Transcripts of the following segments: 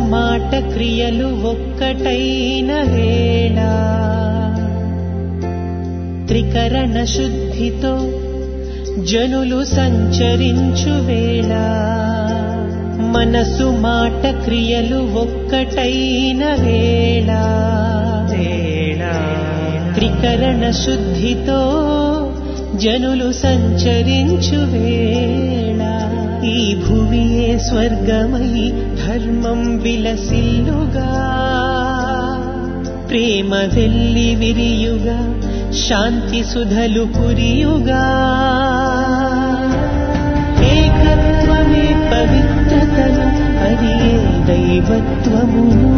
మాట క్రియలు ఒక్కటైన వేళ త్రికరణ శుద్ధితో జనులు సంచరించు వేళ మనసు మాట క్రియలు ఒక్కటైన వేళ త్రికరణ శుద్ధితో జనులు సంచరించు వేళ ఈ భువియే స్వర్గమై ధర్మం విలసిల్లుగా ప్రేమ వెల్లి విరియుగా శాంతి సుధలు కురియుగా ఏకత్వమే పవిత్రతను అది ఏ దైవత్వమును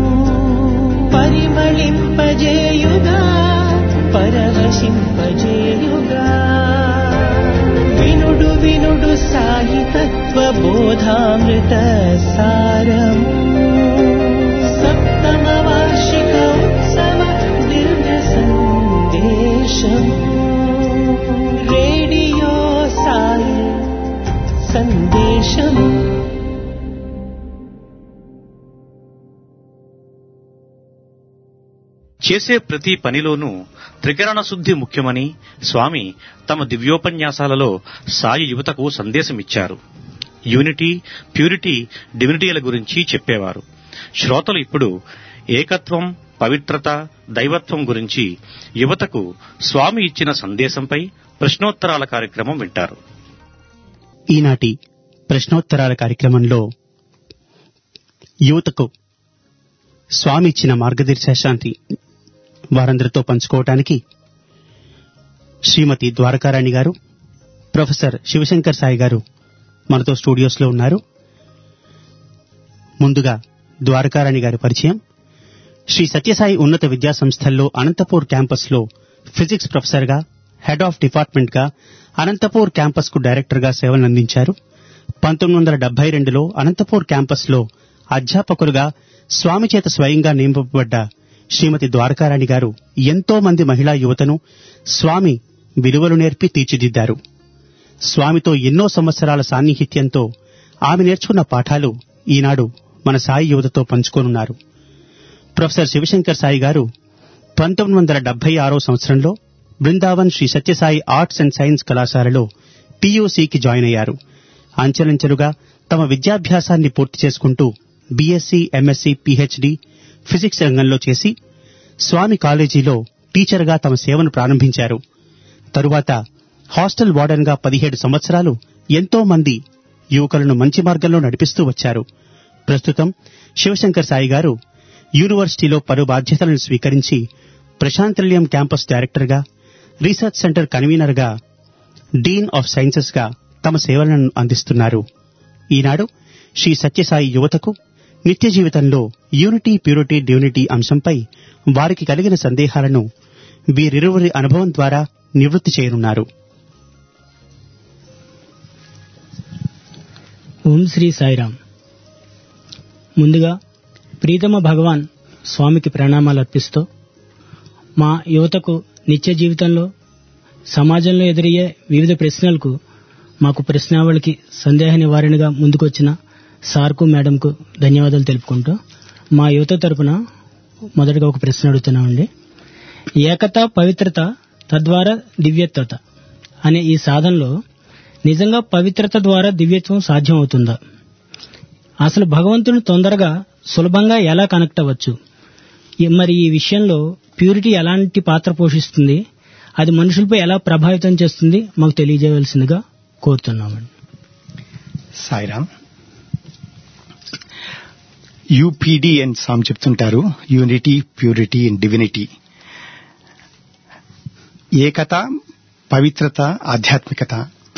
పరిమళింపజేయుగా పరవశింపజేయుగా వినుడు వినుడు సాయి తత్వ బోధామృత సారము సప్తమ వార్షిక ఉత్సవ దివ్య సందేశం రేడియో సాయి సందేశం చేసే ప్రతి పనిలోనూ త్రికరణ శుద్ధి ముఖ్యమని స్వామి తమ దివ్యోపన్యాసాలలో సాయి యువతకు సందేశమిచ్చారు యూనిటీ ప్యూరిటీ డివినిటీల గురించి చెప్పేవారు శ్రోతలు ఇప్పుడు ఏకత్వం పవిత్రత దైవత్వం గురించి యువతకు స్వామి ఇచ్చిన సందేశంపై ప్రశ్నోత్తరాల కార్యక్రమం వింటారు ఈనాటి ప్రశ్నోత్తరాల కార్యక్రమంలో యువతకు స్వామి ఇచ్చిన మార్గదర్శశాంతి వారందరితో పంచుకోవటానికి శ్రీమతి ద్వారకారాణి గారు ప్రొఫెసర్ శివశంకర్ సాయి గారు మనతో స్టూడియోస్లో ఉన్నారు ముందుగా ద్వారకారాణి గారి పరిచయం శ్రీ సత్యసాయి ఉన్నత విద్యా సంస్థల్లో అనంతపూర్ క్యాంపస్లో ఫిజిక్స్ ప్రొఫెసర్గా హెడ్ ఆఫ్ డిపార్ట్మెంట్గా అనంతపూర్ క్యాంపస్కు డైరెక్టర్గా సేవలందించారు పంతొమ్మిది వందల డెబ్బై రెండులో అనంతపూర్ క్యాంపస్లో అధ్యాపకులుగా స్వామి చేత స్వయంగా నియమింపబడ్డ శ్రీమతి ద్వారకారాణి గారు ఎంతో మంది మహిళా యువతను స్వామి విలువలు నేర్పి తీర్చిదిద్దారు స్వామితో ఎన్నో సంవత్సరాల సాన్నిహిత్యంతో ఆమె నేర్చుకున్న పాఠాలు ఈనాడు మన సాయి యువతతో పంచుకోనున్నారు ప్రొఫెసర్ శివశంకర్ సాయి గారు పంతొమ్మిది వందల డెబ్బై ఆరో సంవత్సరంలో Brindavan Sri Sathyasai arts and science కళాశాలలో పీయూసీకి జాయిన్ అయ్యారు అంచెలంచెలుగా తమ విద్యాభ్యాసాన్ని పూర్తి చేసుకుంటూ బీఎస్సీ ఎంఎస్సీ పీహెచ్డీ ఫిజిక్స్ రంగంలో చేసి స్వామి కాలేజీలో టీచర్గా తమ సేవను ప్రారంభించారు తరువాత హాస్టల్ వార్డెన్గా పదిహేడు సంవత్సరాలు ఎంతో మంది యువకులను మంచి మార్గంలో నడిపిస్తూ వచ్చారు ప్రస్తుతం శివశంకర్ సాయి గారు యూనివర్సిటీలో పలు బాధ్యతలను స్వీకరించి ప్రశాంతల్యం క్యాంపస్ డైరెక్టర్గా రీసెర్చ్ సెంటర్ కన్వీనర్గా డీన్ ఆఫ్ సైన్సెస్గా తమ సేవలను అందిస్తున్నారు ఈనాడు శ్రీ సత్యసాయి యువతకు నిత్య జీవితంలో యూనిటీ ప్యూరిటీ డ్యూనిటీ అంశంపై వారికి కలిగిన సందేహాలను వీరిరువురి అనుభవం ద్వారా నివృత్తి చేయనున్నారు ఓం శ్రీ సాయిరాం ముందుగా ప్రీతమ భగవాన్ స్వామికి ప్రణామాలు అర్పిస్తూ మా యువతకు నిత్య జీవితంలో సమాజంలో ఎదురయ్యే వివిధ ప్రశ్నలకు మాకు ప్రశ్నావళికి సందేహ నివారణగా ముందుకొచ్చిన సార్కు మేడంకు ధన్యవాదాలు తెలుపుకుంటూ మా యువత తరపున మొదటగా ఒక ప్రశ్న అడుగుతున్నామండి ఏకత పవిత్రత తద్వారా దివ్యత్వత అనే ఈ సాధనలో నిజంగా పవిత్రత ద్వారా దివ్యత్వం సాధ్యం అవుతుందా అసలు భగవంతుని తొందరగా సులభంగా ఎలా కనెక్ట్ అవ్వచ్చు ఈ- మరి ఈ విషయంలో ప్యూరిటీ ఎలాంటి పాత్ర పోషిస్తుంది అది మనుషులపై ఎలా ప్రభావితం చేస్తుంది మాకు తెలియజేయవలసిందిగా కోరుతున్నామండి సాయిరామ్ యూపీడి అని స్వామి చెప్తుంటారు యూనిటీ ప్యూరిటీ అండ్ డివినిటీ ఏకత పవిత్రత ఆధ్యాత్మికత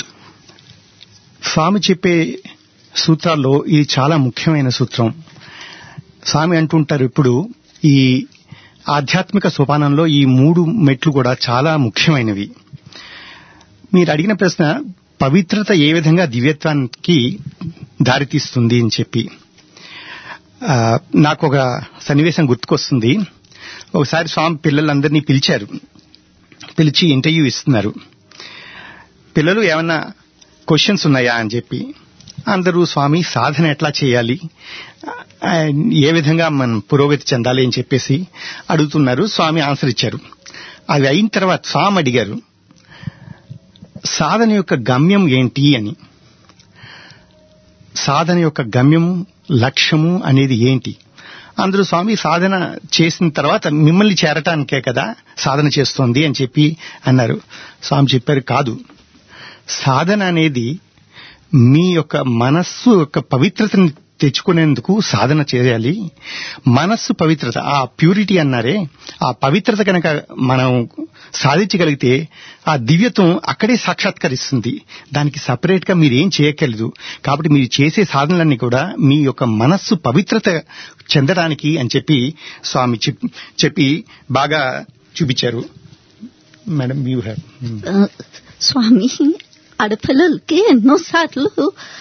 స్వామి చెప్పే సూత్రాల్లో ఇది చాలా ముఖ్యమైన సూత్రం స్వామి అంటుంటారు ఇప్పుడు ఈ ఆధ్యాత్మిక సోపానంలో ఈ మూడు మెట్లు కూడా చాలా ముఖ్యమైనవి మీరు అడిగిన ప్రశ్న పవిత్రత ఏ విధంగా దివ్యత్వానికి దారితీస్తుంది అని చెప్పి ఆ, నాకు ఒక సన్నివేశం గుర్తుకొస్తుంది ఒకసారి స్వామి పిల్లలందరినీ పిలిచారు పిలిచి ఇంటర్వ్యూ ఇస్తున్నారు పిల్లలు ఏమన్నా క్వశ్చన్స్ ఉన్నాయా అని చెప్పి అందరూ స్వామి సాధన ఎట్లా చేయాలి ఆ, ఏ విధంగా మనం పురోగతి చెందాలి అని చెప్పేసి అడుగుతున్నారు స్వామి ఆన్సర్ ఇచ్చారు అది అయిన తర్వాత స్వామి అడిగారు సాధన యొక్క గమ్యం ఏంటి అని సాధన యొక్క గమ్యము లక్ష్యము అనేది ఏంటి అందరూ స్వామి సాధన చేసిన తర్వాత మిమ్మల్ని చేరటానికే కదా సాధన చేస్తోంది అని చెప్పి అన్నారు స్వామి చెప్పారు కాదు సాధన అనేది మీ యొక్క మనస్సు యొక్క పవిత్రతని తెచ్చుకునేందుకు సాధన చేయాలి మనస్సు పవిత్రత ఆ ప్యూరిటీ అన్నారే ఆ పవిత్రత కనుక మనం సాధించగలిగితే ఆ దివ్యత్వం అక్కడే సాక్షాత్కరిస్తుంది దానికి సపరేట్ గా మీరు ఏం చేయక్కర్లేదు కాబట్టి మీరు చేసే సాధనలన్నీ కూడా మీ యొక్క మనస్సు పవిత్రత చెందడానికి అని చెప్పి స్వామి చెప్- చెప్పి బాగా చూపించారు మేడం యూ హ్యావ్ ఆ, స్వామి ఆడపిల్లలకి ఎన్నోసార్లు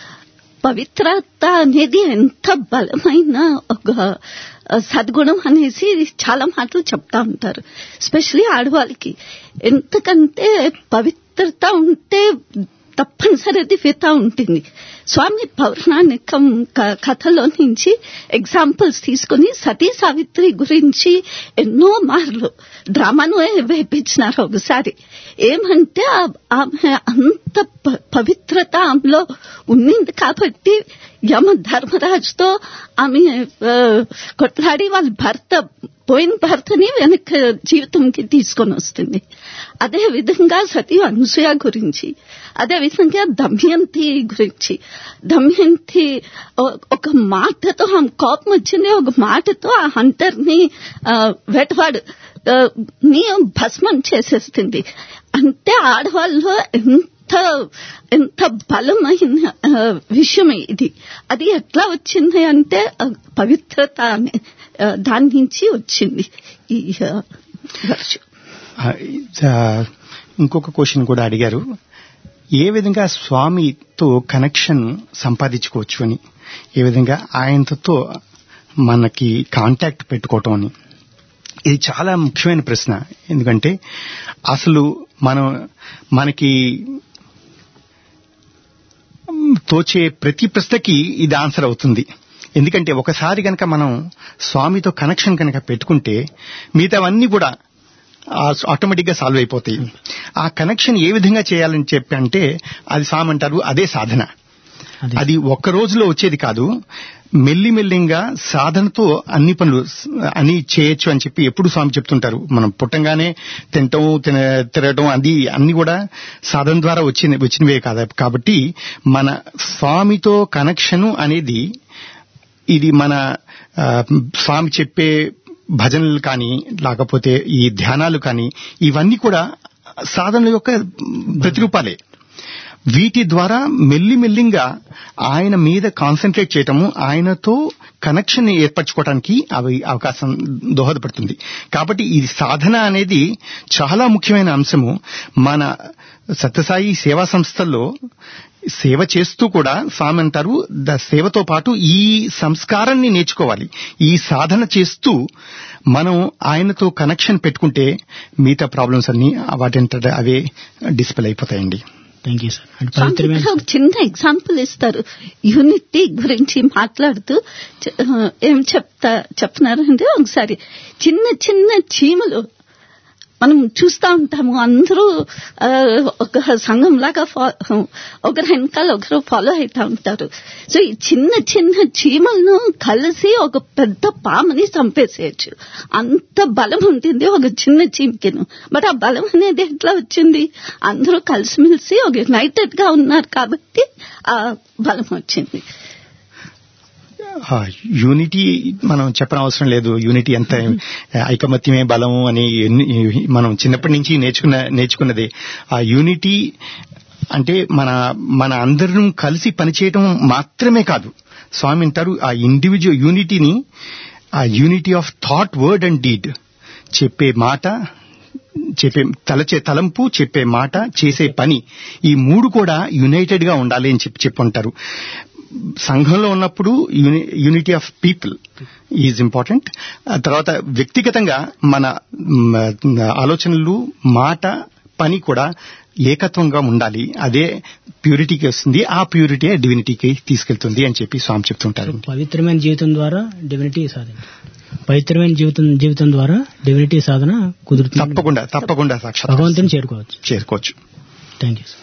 పవిత్రత అనేది ఎంత బలమైన ఒక ఆ, సద్గుణం అనేసి చాలా మాటలు చెప్తా ఉంటారు ఎస్పెషలీ ఆడవాళ్ళకి ఎంతకంటే పవిత్రత ఉంటే తప్పనిసరి దివ్యత ఉంటుంది స్వామి పౌరాణికం క- కథలో నుంచి ఎగ్జాంపుల్స్ తీసుకుని సతీ సావిత్రి గురించి ఎన్నో మార్లు డ్రామాను వేపించినారు ఒకసారి ఏమంటే ఆ- ఆమె అంత ప- పవిత్రత ఆమెలో ఉండింది కాబట్టి యమ ధర్మరాజుతో ఆమె ఆ, కొట్లాడి వాళ్ళ భర్త పోయిన భర్తని వెనక్కి జీవితంకి తీసుకొని వస్తుంది అదే విధంగా సతీ అనసూయ గురించి అదే విధంగా దమయంతి గురించి దమయంతి ఒ- ఒక మాటతో ఆమె కోపం వచ్చింది ఒక మాటతో ఆ హంటర్ ని ఆ, వేటవాడు ఆ, ని భస్మం చేసేస్తుంది అంటే ఆడవాళ్ళు ఎంత ఎంత బలమైన ఆ, విషయం ఇది అది ఎట్లా వచ్చింది అంటే ఆ, పవిత్రత అనే ఆ, దాని నుంచి వచ్చింది ఈ ఆ, వర్షం ఆ, ఆ, ఇంకొక క్వశ్చన్ కూడా అడిగారు ఏ విధంగా స్వామితో కనెక్షన్ సంపాదించుకోవచ్చు అని ఏ విధంగా ఆయనతో మనకి కాంటాక్ట్ పెట్టుకోవటం అని ఇది చాలా ముఖ్యమైన ప్రశ్న ఎందుకంటే అసలు మనం మనకి తోచే ప్రతి ప్రశ్నకి ఇది ఆన్సర్ అవుతుంది ఎందుకంటే ఒకసారి కనుక మనం స్వామితో కనెక్షన్ కనుక పెట్టుకుంటే మిగతావన్నీ కూడా ఆటోమేటిక్ గా సాల్వ్ అయిపోతాయి ఆ కనెక్షన్ ఏ విధంగా చేయాలని చెప్పి అంటే అది స్వామి అంటారు అదే సాధన అది అది ఒక్క రోజులో వచ్చేది కాదు మెల్లి మెల్లింగా సాధనతో అన్ని పనులు స- అన్ని చేయొచ్చు అని చెప్పి ఎప్పుడు స్వామి చెప్తుంటారు మనం పుట్టంగానే తినటం తిన- తిరగటం అది అన్ని కూడా సాధన ద్వారా వచ్చిన వచ్చినవే కాదు కాబట్టి మన స్వామితో కనెక్షన్ అనేది ఇది మన ఆ, స్వామి చెప్పే భజనలు కానీ లేకపోతే ఈ ధ్యానాలు కానీ ఇవన్నీ కూడా సాధనల యొక్క ప్రతిరూపాలే వీటి ద్వారా మెల్లి మెల్లింగా ఆయన మీద కాన్సన్ట్రేట్ చేయటము ఆయనతో కనెక్షన్ ఏర్పరచుకోవడానికి అవి అవకాశం దోహదపడుతుంది కాబట్టి ఈ సాధన అనేది చాలా ముఖ్యమైన అంశము మన సత్యసాయి సేవా సంస్థల్లో సేవ చేస్తూ కూడా స్వామి అంటారు ద సేవతో పాటు ఈ సంస్కారాన్ని నేర్చుకోవాలి ఈ సాధన చేస్తూ మనం ఆయనతో కనెక్షన్ పెట్టుకుంటే మిగతా ప్రాబ్లమ్స్ అన్ని వాటి అవే డిస్ప్లే అయిపోతాయండి థ్యాంక్ యూ సార్ అంటే స్వామి పవిత్రమైన ఇక్కడ ఒక చిన్న ఎగ్జాంపుల్ ఇస్తారు యూనిటీ గురించి మాట్లాడుతూ చె- ఆ, ఏం చెప్తా చెప్తున్నారంటే ఒకసారి చిన్న చిన్న చీమలు మనం చూస్తా ఉంటాము అందరూ ఆ, ఒక సంఘం లాగా ఒకరి వెనకాల ఒకరు ఫాలో అవుతా ఉంటారు సో ఈ చిన్న చిన్న చీమలను కలిసి ఒక పెద్ద పాముని చంపేసేయచ్చు అంత బలం ఉంటుంది ఒక చిన్న చీమకిను బట్ ఆ బలం అనేది ఎట్లా వచ్చింది అందరూ కలిసిమెలిసి ఒక యునైటెడ్ గా ఉన్నారు కాబట్టి ఆ బలం వచ్చింది యూనిటీ మనం చెప్పనవసరం అవసరం లేదు యూనిటీ ఎంత ఐకమత్యమే బలం అని ఎన్ని- మనం చిన్నప్పటి నుంచి నేర్చుకున్న నేర్చుకున్నదే ఆ యూనిటీ అంటే మన మన అందరం కలిసి పనిచేయటం మాత్రమే కాదు స్వామి అంటారు ఆ ఇండివిజువల్ యూనిటీని ఆ unity of thought word and deed చెప్పే మాట చెప్పే తలచే తలంపు చెప్పే మాట చేసే పని ఈ మూడు కూడా యునైటెడ్ గా ఉండాలి అని చెప్పి చెప్పుంటారు సంఘంలో ఉన్నప్పుడు unity of people is important తర్వాత వ్యక్తిగతంగా మన మ్, ఆలోచనలు మాట పని కూడా ఏకత్వంగా ఉండాలి అదే ప్యూరిటీకి వస్తుంది ఆ ప్యూరిటీ డివినిటీకి తీసుకెళ్తుంది అని చెప్పి స్వామి చెప్తుంటారు పవిత్రమైన జీవితం ద్వారా డివినిటీ సాధన పవిత్రమైన జీవితం జీవితం ద్వారా డివినిటీ సాధన కుదురుతుంది తప్పకుండా తప్పకుండా సాక్షాత్ భగవంతుని చేరుకోవచ్చు చేరుకోవచ్చు థ్యాంక్ యూ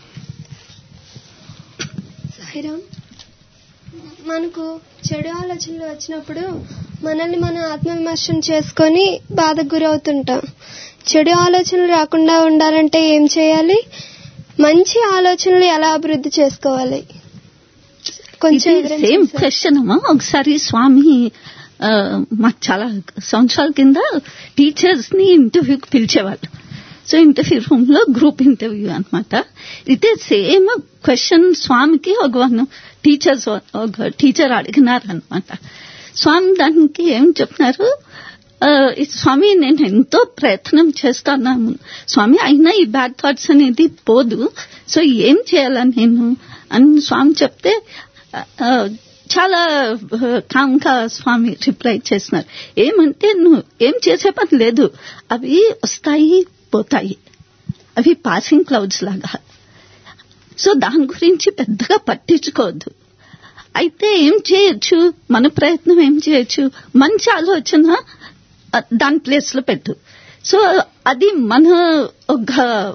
సాయిరామ్ మనకు చెడు ఆలోచనలు వచ్చినప్పుడు మనల్ని మనం ఆత్మవిమర్శన చేసుకొని బాధకు గురవుతుంటాం చెడు ఆలోచనలు రాకుండా ఉండాలంటే ఏం చేయాలి మంచి ఆలోచనలు ఎలా అభివృద్ధి చేసుకోవాలి కొంచెం ఇది వివరించి సేమ్ సార్. క్వశ్చన్ అమ్మా ఒకసారి స్వామి ఆ, మాకు చాలా సంవత్సరాల కింద టీచర్స్ ని ఇంటర్వ్యూకి పిలిచేవాళ్ళు సో ఇంటర్వ్యూ రూమ్ లో గ్రూప్ ఇంటర్వ్యూ అన్నమాట ఇదే సేమ్ క్వశ్చన్ స్వామికి ఒక వన్ టీచర్స్ ఒక టీచర్ అడిగినారు అనమాట స్వామి దానికి ఏం చెప్తున్నారు ఆ, ఈ స్వామి నేను ఎంతో ప్రయత్నం చేస్తున్నాను స్వామి అయినా ఈ బ్యాడ్ థాట్స్ అనేది పోదు సో ఏం చేయాలా నేను అని స్వామి చెప్తే ఆ, చాలా కాంకా స్వామి రిప్లై చేస్తున్నారు ఏమంటే నువ్వు ఏం చేసే పని లేదు అవి వస్తాయి పోతాయి అవి పాసింగ్ క్లౌడ్స్ లాగా సో దాని గురించి పెద్దగా పట్టించుకోవద్దు అయితే ఏం చేయొచ్చు మన ప్రయత్నం ఏం చేయొచ్చు మంచి ఆలోచన ఆ, దాని ప్లేస్ లో పెట్టు సో అది మన ఒక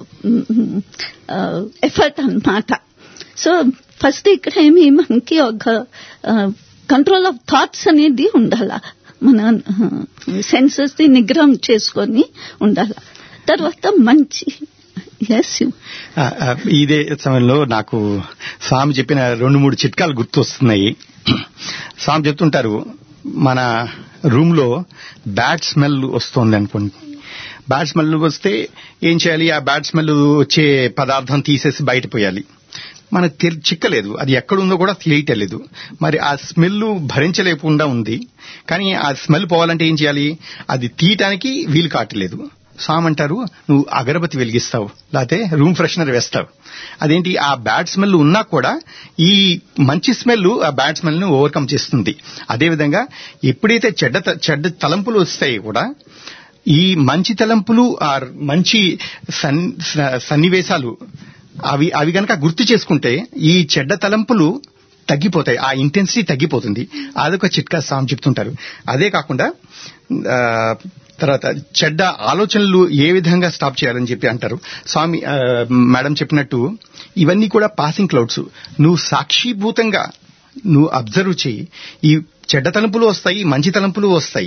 ఎఫర్ట్ అన్నమాట సో ఫస్ట్ ఇక్కడ ఏమి మనకి ఒక కంట్రోల్ ఆఫ్ థాట్స్ అనేది ఉండాల మన సెన్సెస్ ని నిగ్రహం చేసుకొని ఉండాల తర్వాత మంచి ఎస్ ఆ, ఆ, ఇదే సమయంలో నాకు స్వామి చెప్పిన రెండు మూడు చిట్కాలు గుర్తు వస్తున్నాయి స్వామి చెప్తుంటారు మన రూమ్ లో బ్యాడ్ స్మెల్ వస్తుంది అనుకోండి బ్యాడ్ స్మెల్ వస్తే ఏం చేయాలి ఆ బ్యాడ్ స్మెల్ వచ్చే పదార్థం తీసేసి బయట పోయాలి మనకు తెలి- చిక్కలేదు అది ఎక్కడుందో కూడా తెలియటలేదు మరి ఆ స్మెల్ భరించలేకుండా ఉంది కానీ ఆ స్మెల్ పోవాలంటే ఏం చేయాలి అది తీయటానికి వీలు కావట్లేదు స్వామి అంటారు నువ్వు అగరబత్తి వెలిగిస్తావు లేకపోతే రూమ్ ఫ్రెషనర్ వేస్తావు అదేంటి ఆ బ్యాడ్ స్మెల్ ఉన్నా కూడా ఈ మంచి స్మెల్ ఆ బ్యాడ్ స్మెల్ ను ఓవర్కమ్ చేస్తుంది అదేవిధంగా ఎప్పుడైతే చెడ్డ త- చెడ్డ తలంపులు వస్తాయి కూడా ఈ మంచి తలంపులు ఆర్ మంచి సన్- స- సన్నివేశాలు అవి అవి గనక గుర్తు చేసుకుంటే ఈ చెడ్డ తలంపులు తగ్గిపోతాయి ఆ ఇంటెన్సిటీ తగ్గిపోతుంది అదొక చిట్కా స్వామి చెప్తుంటారు అదే కాకుండా ఆ, తర్వాత చెడ్డ ఆలోచనలు ఏ విధంగా స్టాప్ చేయాలని చెప్పి అంటారు స్వామి ఆ, మేడం చెప్పినట్టు ఇవన్నీ కూడా పాసింగ్ క్లౌడ్స్ నువ్వు సాక్షిభూతంగా నువ్వు అబ్జర్వ్ చేయి ఈ చెడ్డ తలంపులు వస్తాయి మంచి తలంపులు వస్తాయి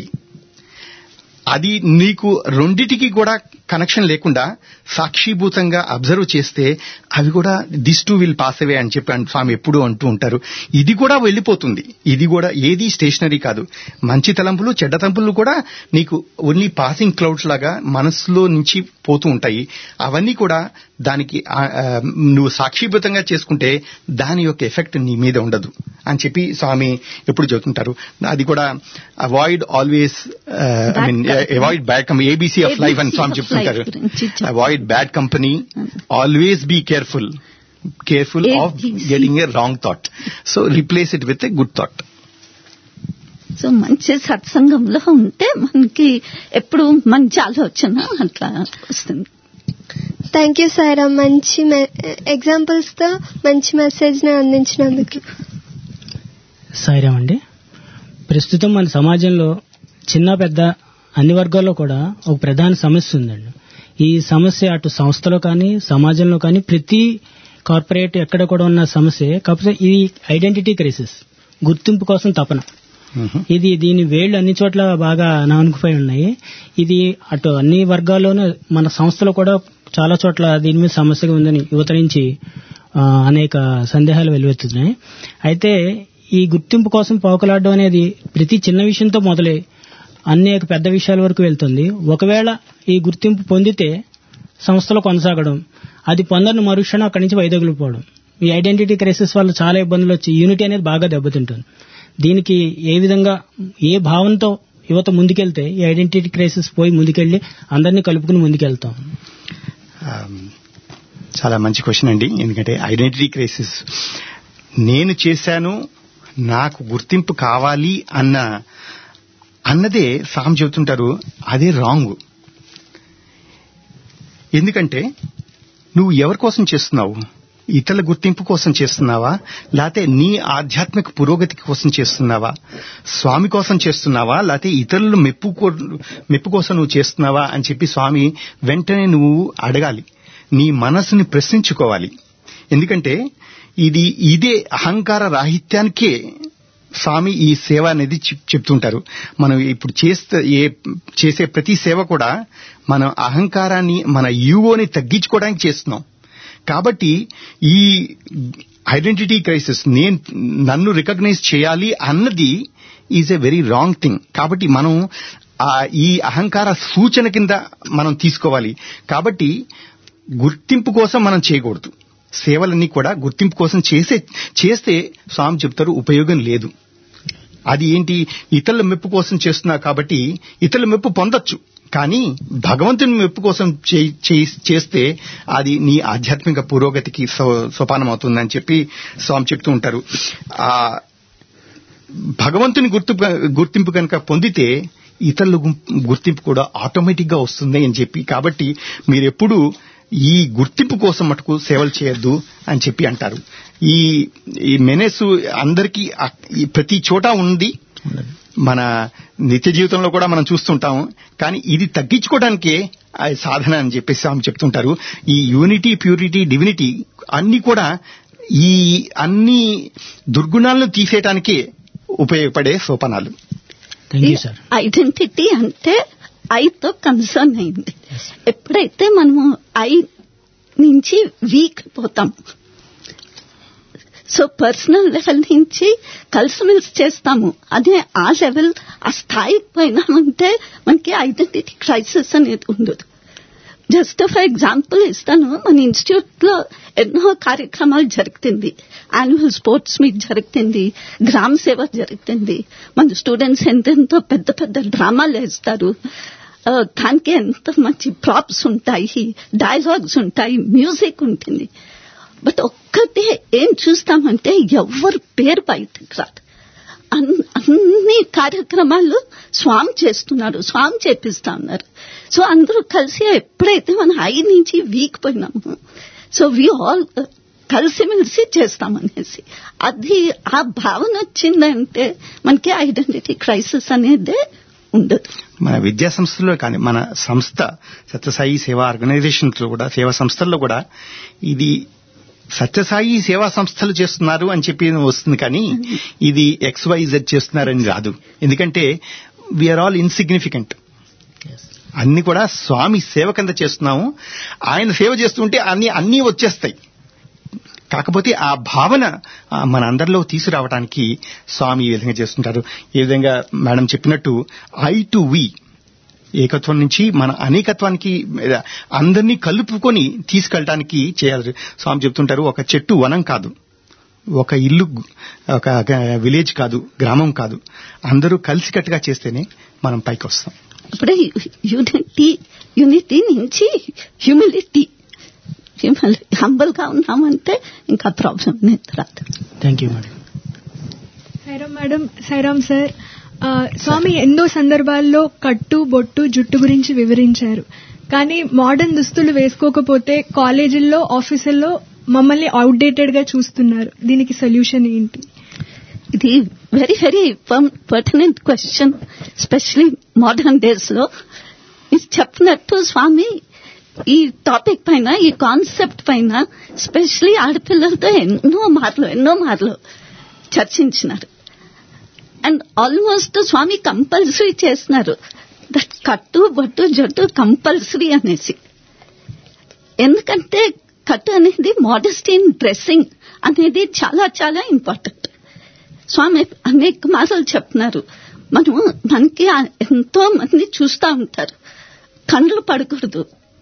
అది నీకు రెండిటికి కూడా కనెక్షన్ లేకుండా సాక్షిభూతంగా అబ్జర్వ్ చేస్తే అవి కూడా దిస్ టూ విల్ పాస్ అవే అని చెప్పి అన్- స్వామి ఎప్పుడు అంటూ ఉంటారు ఇది కూడా వెళ్ళిపోతుంది ఇది కూడా ఏది స్టేషనరీ కాదు మంచి తలంపులు చెడ్డ తలంపులు కూడా నీకు ఓన్లీ పాసింగ్ క్లౌడ్స్ లాగా మనసులో నుంచి పోతూ ఉంటాయి అవన్నీ కూడా దానికి ఆ, ఆ, నువ్వు సాక్షిభూతంగా చేసుకుంటే దాని యొక్క ఎఫెక్ట్ నీ మీద ఉండదు అని చెప్పి స్వామి ఎప్పుడు చెబుతుంటారు అది కూడా avoid always I mean avoid bad company ABC of life అని స్వామి ABC of చెప్తుంటారు life గురించి చెప్పు. Avoid bad company always be careful careful of ABC. Getting a wrong thought so replace it with a good thought so మంచి సత్సంగంలో ఉంటే మనకి ఎప్పుడు మంచి ఆలోచన అట్లా వస్తుంది థ్యాంక్ యూ సాయిరామ్ మంచి ఎగ్జాంపుల్స్ తో మంచి మెసేజ్ ని అందించినందుకు సాయిరామ్ అండి ప్రస్తుతం మన సమాజంలో చిన్న పెద్ద అన్ని వర్గాల్లో కూడా ఒక ప్రధాన సమస్య ఉందండి ఈ సమస్య అటు సంస్థలో కానీ సమాజంలో కానీ ప్రతి కార్పొరేట్ ఎక్కడ కూడా ఉన్న సమస్య కాకపోతే ఇది ఐడెంటిటీ క్రైసిస్ గుర్తింపు కోసం తపన ఇది దీని వేళ్లు అన్ని చోట్ల బాగా నానుకుపోయి ఉన్నాయి ఇది అటు అన్ని వర్గాల్లోనూ మన సంస్థలో కూడా చాలా చోట్ల దీని మీద సమస్యగా ఉందని యువత నుంచి ఆ, అనేక సందేహాలు వెలువెత్తుతున్నాయి అయితే ఈ గుర్తింపు కోసం పోకలాడడం అనేది ప్రతి చిన్న విషయంతో మొదలై అనేక పెద్ద విషయాల వరకు వెళ్తుంది ఒకవేళ ఈ గుర్తింపు పొందితే సంస్థలో కొనసాగడం అది పొందని మరుక్షణం అక్కడి నుంచి వైదొలిపోవడం ఈ ఐడెంటిటీ క్రైసిస్ వల్ల చాలా ఇబ్బందులు వచ్చి యూనిటీ అనేది బాగా దెబ్బతింటుంది దీనికి ఏ విధంగా ఏ భావంతో యువత ముందుకెళ్తే ఈ ఐడెంటిటీ క్రైసిస్ పోయి ముందుకెళ్లి అందరినీ కలుపుకుని ముందుకెళ్తాం Um, చాలా మంచి క్వశ్చన్ అండి ఎందుకంటే ఐడెంటిటీ క్రైసిస్ నేను చేశాను నాకు గుర్తింపు కావాలి అన్న అన్నదే సామ్ చెబుతుంటారు అదే రాంగ్ ఎందుకంటే నువ్వు ఎవరి కోసం చేస్తున్నావు ఇతరుల గుర్తింపు కోసం చేస్తున్నావా లేకపోతే నీ ఆధ్యాత్మిక పురోగతి కోసం చేస్తున్నావా స్వామి కోసం చేస్తున్నావా లేకపోతే ఇతరుల మెప్పు కో- మెప్పు కోసం నువ్వు చేస్తున్నావా అని చెప్పి స్వామి వెంటనే నువ్వు అడగాలి నీ మనసుని ప్రశ్నించుకోవాలి ఎందుకంటే ఇది ఇదే అహంకార రాహిత్యానికే స్వామి ఈ సేవ అనేది చెప్- చెప్తుంటారు మనం ఇప్పుడు చేస్తే ఏ చేసే ప్రతి సేవ కూడా మన అహంకారాన్ని మన యూగోని తగ్గించుకోవడానికి చేస్తున్నాం కాబట్టి ఈ ఐడెంటిటీ క్రైసిస్ నేను నన్ను రికగ్నైజ్ చేయాలి అన్నది is a very wrong thing కాబట్టి మనం ఆ ఈ అహంకార సూచన కింద మనం తీసుకోవాలి కాబట్టి గుర్తింపు కోసం మనం చేయకూడదు సేవలన్నీ కూడా గుర్తింపు కోసం చేసే చేస్తే స్వామి చెప్తారు ఉపయోగం లేదు అది ఏంటి ఇతరుల మెప్పు కోసం చేస్తున్నా కాబట్టి ఇతరుల మెప్పు పొందొచ్చు కానీ భగవంతుని మెప్పు కోసం చే- చే- చేస్తే అది నీ ఆధ్యాత్మిక పురోగతికి సో- సోపానం అవుతుందని చెప్పి స్వామి చెప్తూ ఉంటారు ఆ భగవంతుని గుర్తు గుర్తింపు కనుక పొందితే ఇతరుల గుం- గుర్తింపు కూడా ఆటోమేటిక్ గా వస్తుంది అని చెప్పి కాబట్టి మీరు ఎప్పుడు ఈ గుర్తింపు కోసం మటుకు సేవలు చేయొద్దు అని చెప్పి అంటారు ఈ ఈ మెనెస్ అందరికీ అ- ఈ ప్రతి చోట ఉంది మన నిత్య జీవితంలో కూడా మనం చూస్తుంటాము కానీ ఇది తగ్గించుకోవడానికే ఆ సాధన అని చెప్పేసి ఆమె చెప్తుంటారు ఈ యూనిటీ ప్యూరిటీ డివినిటీ అన్ని కూడా ఈ అన్ని దుర్గుణాలను తీసేయటానికే ఉపయోగపడే సోపానాలు థ్యాంక్ యూ సార్ ఐడెంటిటీ అంటే ఐతో కన్సర్న్ అయింది ఎప్పుడైతే మనము ఐ నుంచి వీక్ పోతాం సో పర్సనల్ లెవెల్ నుంచి కలిసిమెలిసి చేస్తాము అదే ఆ లెవెల్ ఆ స్థాయికి పోయినామంటే మనకి ఐడెంటిటీ క్రైసిస్ అనేది ఉండదు జస్ట్ ఫర్ ఎగ్జాంపుల్ ఇస్తాను మన ఇన్స్టిట్యూట్ లో ఎన్నో కార్యక్రమాలు జరుగుతుంది యాన్యువల్ స్పోర్ట్స్ మీట్ జరుగుతుంది గ్రామ సేవ జరుగుతుంది మన స్టూడెంట్స్ ఎంతెంతో పెద్ద పెద్ద డ్రామాలు వేస్తారు ఆ, దానికి ఎంత మంచి ప్రాప్స్ ఉంటాయి డైలాగ్స్ ఉంటాయి మ్యూజిక్ ఉంటుంది బట్ ఒక్కటే ఏం చూస్తామంటే ఎవరు పేరు బయటకు రాదు అన్- అన్ని కార్యక్రమాలు స్వామి చేస్తున్నారు స్వామి చేపిస్తా ఉన్నారు సో అందరూ కలిసి ఎప్పుడైతే మనం ఐ నుంచి వీక్ పోయినాము సో వి ఆల్ కలిసిమెలిసి చేస్తామనేసి అది ఆ భావన వచ్చిందంటే మనకి ఐడెంటిటీ క్రైసిస్ అనేదే ఉండదు మన విద్యా సంస్థల్లో కానీ మన సంస్థ సత్యసాయి సేవా ఆర్గనైజేషన్స్ లో కూడా సేవా సంస్థల్లో కూడా ఇది సత్యసాయి సేవా సంస్థలు చేస్తున్నారు అని చెప్పి వస్తుంది కానీ ఇది ఎక్స్ వై జెడ్ చేస్తున్నారని రాదు ఎందుకంటే వీఆర్ ఆల్ ఇన్సిగ్నిఫికెంట్ అన్ని కూడా స్వామి సేవ కింద చేస్తున్నాము ఆయన సేవ చేస్తుంటే అన్ని అన్నీ వచ్చేస్తాయి కాకపోతే ఆ భావన ఆ, మన అందరిలో తీసుకురావడానికి స్వామి ఈ విధంగా చేస్తుంటారు ఈ విధంగా మేడం చెప్పినట్టు ఐ టు వి ఏకత్వం నుంచి మన అనేకత్వానికి మీద అందరినీ కలుపుకొని తీసుకెళ్ళడానికి చేయాలి స్వామి చెప్తుంటారు ఒక చెట్టు వనం కాదు ఒక ఇల్లు ఒక విలేజ్ కాదు గ్రామం కాదు అందరూ కలిసికట్టుగా చేస్తేనే మనం పైకి వస్తాం అప్పుడే యూనిటీ యూనిటీ నుంచి హ్యూమిలిటీ హంబల్ గా ఉన్నామంటే ఇంకా ప్రాబ్లం అనేది రాదు thank you madam Sairam madam Sairam sir ఆ, స్వామి ఎన్నో సందర్భాల్లో కట్టు బొట్టు జుట్టు గురించి వివరించారు కానీ మోడర్న్ దుస్తులు వేసుకోకపోతే కాలేజీల్లో ఆఫీసుల్లో మమ్మల్ని అవుట్డేటెడ్ గా చూస్తున్నారు దీనికి సొల్యూషన్ ఏంటి ఇది very very pertinent question specially modern days లో ఇది చెప్పినట్టు స్వామి ఈ టాపిక్ పైన ఈ కాన్సెప్ట్ పైన స్పెషలీ ఆడపిల్లలతో ఎన్నో మార్లు ఎన్నో మార్లు చర్చించినారు అండ్ ఆల్మోస్ట్ స్వామి కంపల్సరీ చేస్తున్నారు దట్ కట్టు బొట్టు జట్టు కంపల్సరీ అనేసి ఎందుకంటే కట్టు అనేది మోడెస్టీ ఇన్ డ్రెస్సింగ్ అనేది చాలా చాలా ఇంపార్టెంట్ స్వామి అనేక మాటలు చెప్తున్నారు మనము మనకి ఆ- ఎంతో మంది చూస్తూ ఉంటారు కండ్లు పడకూడదు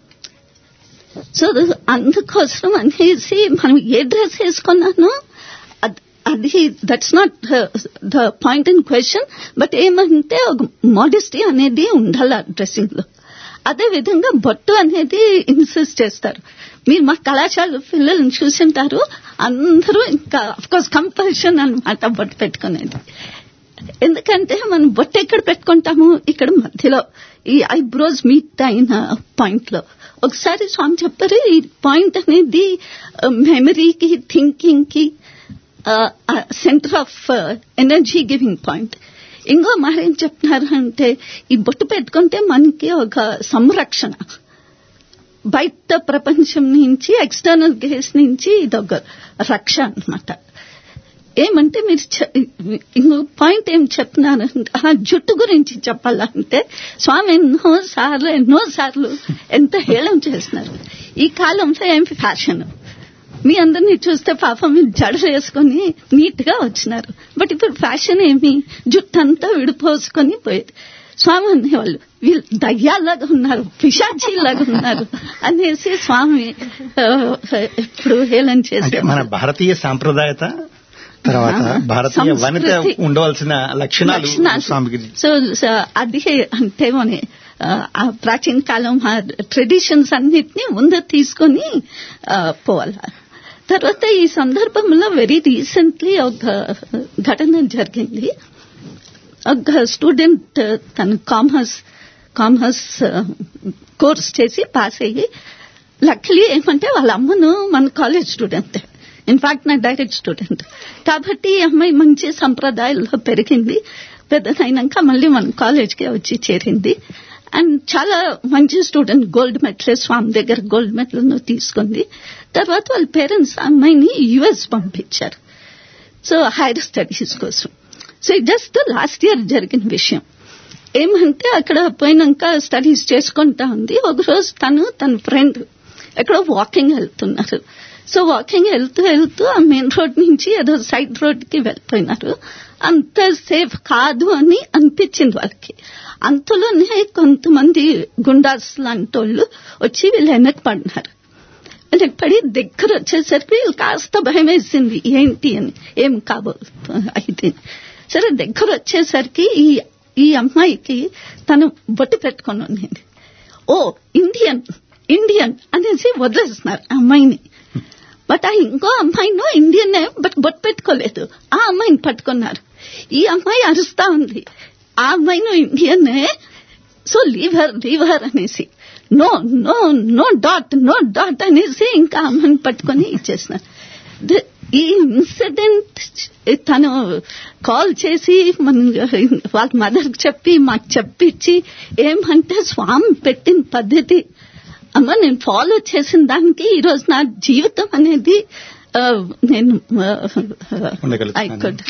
సో అందుకోసం అనేసి మనం ఏ డ్రెస్ వేసుకున్నానో అద్- అది that's not the point in question but ఏమంటే ఒక మోడెస్టీ అనేది ఉండాలి డ్రెస్సింగ్ లో అదే విధంగా బొట్టు అనేది ఇన్సిస్ట్ చేస్తారు మీరు మా కళాశాల పిల్లల్ని చూసింటారు అందరూ ఇంకా కోర్స్ కంపల్షన్ అన్నమాట బొట్టు పెట్టుకునేది ఎందుకంటే మనం బొట్టు ఎక్కడ పెట్టుకుంటాము ఇక్కడ మధ్యలో ఈ ఐబ్రోస్ మీట్ అయిన పాయింట్ లో ఒకసారి స్వామి చెప్పారు ఈ పాయింట్ అనేది మెమరీకి థింకింగ్ కి centre of energy giving point ఇంకో మాట ఏం చెప్తున్నారు అంటే ఈ బొట్టు పెట్టుకుంటే మనకి ఒక సంరక్షణ బయట ప్రపంచం నుంచి ఎక్స్టర్నల్ గేస్ నుంచి ఇదొక రక్ష అన్నమాట ఏమంటే మీరు చె- ఇంకో పాయింట్ ఏం చెప్తున్నారంటే ఆ జుట్టు గురించి చెప్పాలంటే స్వామి ఎన్నో సార్లు ఎన్నో సార్లు ఎంత హేళం చేస్తున్నారు ఈ కాలంలో ఏం ఫ్యాషన్ మీ అందరినీ చూస్తే పాపం మీరు జడలు వేసుకొని నీట్ గా వచ్చినారు బట్ ఇప్పుడు ఫ్యాషన్ ఏమి జుట్టు అంతా విడిపోసుకొని పోయేది స్వామి అనేవాళ్ళు వీళ్ళు దయ్యాల్లాగా ఉన్నారు పిశాచీలాగా ఉన్నారు అనేసి స్వామి ఆ, ఎప్పుడు హేళన అంటే చేసి మన భారతీయ సాంప్రదాయత తర్వాత భారతీయ వనిత సంస్కృతి. ఉండవలసిన లక్షణాలు స్వామికి సో సో అది అంటే మన ఆ, ఆ ప్రాచీన కాలం ఆ ట్రెడిషన్స్ అన్నిటినీ ముందు తీసుకొని ఆ, పోవాలి తర్వాత ఈ సందర్భంలో వెరీ రీసెంట్లీ ఒక ఘటన జరిగింది ఒక స్టూడెంట్ తన కామర్స్ కామర్స్ కోర్స్ చేసి పాస్ అయ్యి లక్లీ ఏమంటే వాళ్ళ అమ్మను మన కాలేజ్ స్టూడెంట్ ఇన్ఫాక్ట్ నా డైరెక్ట్ స్టూడెంట్ కాబట్టి ఈ అమ్మాయి మంచి సంప్రదాయాల్లో పెరిగింది పెద్దదైనాక మళ్ళీ మన కాలేజ్కి వచ్చి చేరింది అండ్ చాలా మంచి స్టూడెంట్ గోల్డ్ మెడల్ స్వామి దగ్గర గోల్డ్ మెడల్ తీసుకుంది తర్వాత వాళ్ళ పేరెంట్స్ అమ్మాయిని యుఎస్ పంపించారు సో హైయర్ స్టడీస్ కోసం సో జస్ట్ లాస్ట్ ఇయర్ జరిగిన విషయం ఏమంటే అక్కడ పోయినాక స్టడీస్ చేసుకుంటా ఉంది ఒక రోజు తను తన ఫ్రెండ్ ఎక్కడో వాకింగ్ వెళ్తున్నారు సో వాకింగ్ వెళ్తూ వెళ్తూ ఆ మెయిన్ రోడ్ నుంచి ఏదో సైడ్ రోడ్ కి వెళ్ళిపోయినారు అంత సేఫ్ కాదు అని అనిపించింది వాళ్ళకి అంతలోనే కొంతమంది గుండాస్ లాంటి వాళ్ళు వచ్చి వీళ్ళు వెనక్కి పడినారు వెనక్కి పడి దగ్గర వచ్చేసరికి వీళ్ళు కాస్త భయం వేసింది ఏంటి అని ఏం కాబో అయితే సరే దగ్గర వచ్చేసరికి ఈ ఈ అమ్మాయికి తను బొట్టు పెట్టుకొని ఉన్నది ఓ ఇండియన్ ఇండియన్ అనేసి వదిలేస్తున్నారు ఆ అమ్మాయిని బట్ ఆ ఇంకో అమ్మాయిను ఇండియన్ బట్ బొట్టు పెట్టుకోలేదు ఆ అమ్మాయిని పట్టుకున్నారు ఈ అమ్మాయి అరుస్తా ఉంది ఆ అమ్మాయిను ఇండియన్ సో లీవర్ లీవర్ అనేసి no no no dot no dot అనేసి ఇంకా అమ్మని పట్టుకొని ఇచ్చేసినారు ద- ఈ ఇన్సిడెంట్ తను కాల్ చేసి మన వాళ్ళ మదర్ చెప్పి మాకు చెప్పించి ఏమంటే స్వామి పెట్టిన పద్ధతి అమ్మ నేను ఫాలో చేసిన దానికి ఈరోజు నా జీవితం అనేది ఆ, నేను ఉండగలుగుతున్నాను.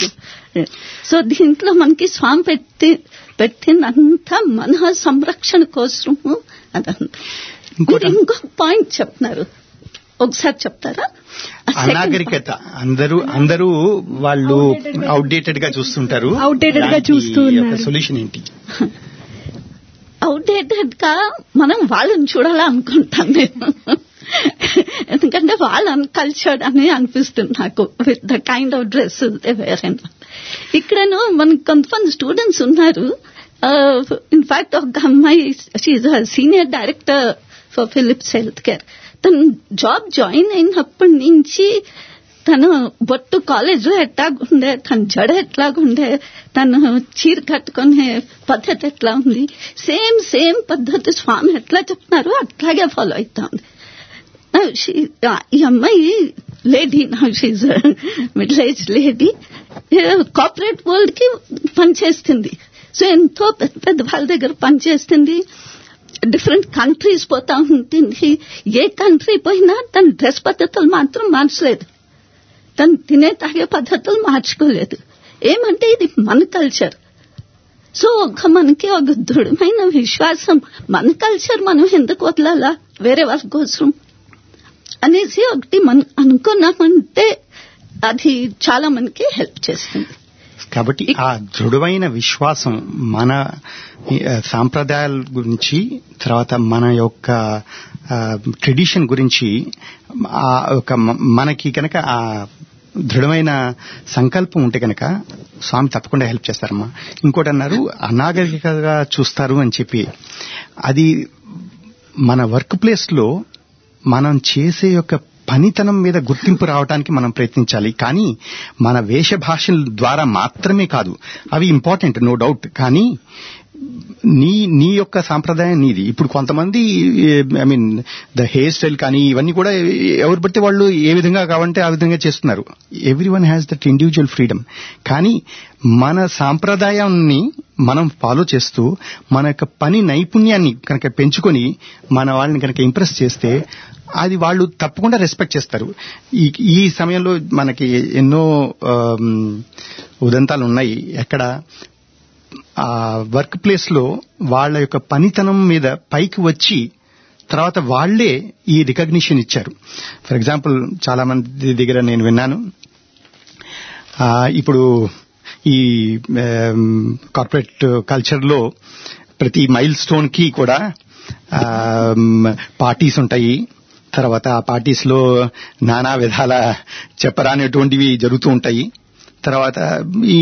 సో దీంట్లో మనకి స్వామి పెట్టి పెట్టినంతా మన సంరక్షణ కోసము అదంతా ఇంకోటి- మీరు ఇంకో పాయింట్ చెప్తున్నారు ఒకసారి చెప్తారా ఆ second అనాగరికత అందరూ అందరూ వాళ్ళు అవుట్డేటెడ్ గా చూస్తుంటారు Outdated గా దానికి చూస్తూ ఒక ఉన్నారు. సొల్యూషన్ ఏంటి అవుట్డేటెడ్ గా మనం వాళ్ళని చూడాలనుకుంటాం నేను ఎందుకంటే వాళ్ళు అన్కల్చర్డ్ అని అనిపిస్తుంది నాకు with the kind of dress వేరే ఇక్కడను మనకి కొంతమంది స్టూడెంట్స్ ఉన్నారు ఇన్ఫాక్ట్ ఒక అమ్మాయి senior director for Philips health care తను జాబ్ జాయిన్ అయినప్పటి నుంచి తను బొట్టు కాలేజ్ లో ఎట్లాగుండే తన జడ ఎట్లాగుండే తను చీర కట్టుకునే పద్ధతి ఎట్లా ఉంది సేమ్ సేమ్ పద్ధతి స్వామి ఎట్లా చెప్తున్నారు అట్లాగే ఫాలో అవుతా ఉంది Now, she- ఆ, ఈ అమ్మాయి లేడీ నా she's middle age lady corporate world కి పనిచేస్తుంది సో ఎంతో పెద్ద పెద్ద వాళ్ళ దగ్గర పనిచేస్తుంది డిఫరెంట్ కంట్రీస్ పోతా ఉంటుంది ఏ కంట్రీ పోయినా తన డ్రెస్ పద్ధతులు మాత్రం మార్చలేదు తను తినే తాగే పద్ధతులు మార్చుకోలేదు ఏమంటే ఇది మన కల్చర్ సో ఒక మనకి ఒక దృఢమైన విశ్వాసం మన కల్చర్ మనం ఎందుకు వదలాలా వేరే వాళ్ళ కోసం అనేసి ఒకటి మనం అనుకున్నామంటే అది చాలా మనకి హెల్ప్ చేస్తుంది కాబట్టి ఆ దృఢమైన విశ్వాసం మన ఆ, సాంప్రదాయాల గురించి తర్వాత మన యొక్క ట్రెడిషన్ గురించి ఆ ఒక మ- మనకి కనుక ఆ దృఢమైన సంకల్పం ఉంటే కనుక స్వామి తప్పకుండా హెల్ప్ చేస్తారమ్మా ఇంకోటి అన్నారు అనాగరికగా చూస్తారు అని చెప్పి అది మన వర్క్ ప్లేస్ లో మనం చేసే యొక్క పనితనం మీద గుర్తింపు రావడానికి మనం ప్రయత్నించాలి కానీ మన వేష భాషల ద్వారా మాత్రమే కాదు అవి ఇంపార్టెంట్ నో డౌట్ కానీ నీ నీ యొక్క సాంప్రదాయం నీది ఇప్పుడు కొంతమంది I mean the hair style కానీ ఇవన్నీ కూడా ఎవరు బట్టి వాళ్ళు ఏ విధంగా కావాలంటే ఆ విధంగా చేస్తున్నారు everyone has that individual freedom కానీ మన సాంప్రదాయాన్ని మనం ఫాలో చేస్తూ మన యొక్క పని నైపుణ్యాన్ని కనుక పెంచుకొని మన వాళ్ళని కనుక ఇంప్రెస్ చేస్తే అది వాళ్ళు తప్పకుండా రెస్పెక్ట్ చేస్తారు ఈ ఈ సమయంలో మనకి ఎన్నో ఆమ్, ఉదంతాలు ఉన్నాయి ఎక్కడ ఆ వర్క్ ప్లేస్ లో వాళ్ళ యొక్క పనితనం మీద పైకి వచ్చి తర్వాత వాళ్లే ఈ రికగ్నిషన్ ఇచ్చారు ఫర్ ఎగ్జాంపుల్ చాలా మంది దగ్గర నేను విన్నాను ఆ, ఇప్పుడు ఈ కార్పొరేట్ కల్చర్ లో ప్రతి మైల్ స్టోన్ కి కూడా పార్టీస్ ఉంటాయి తర్వాత ఆ పార్టీస్ లో నానా విధాల చెప్పరానటువంటివి జరుగుతూ ఉంటాయి తర్వాత ఈ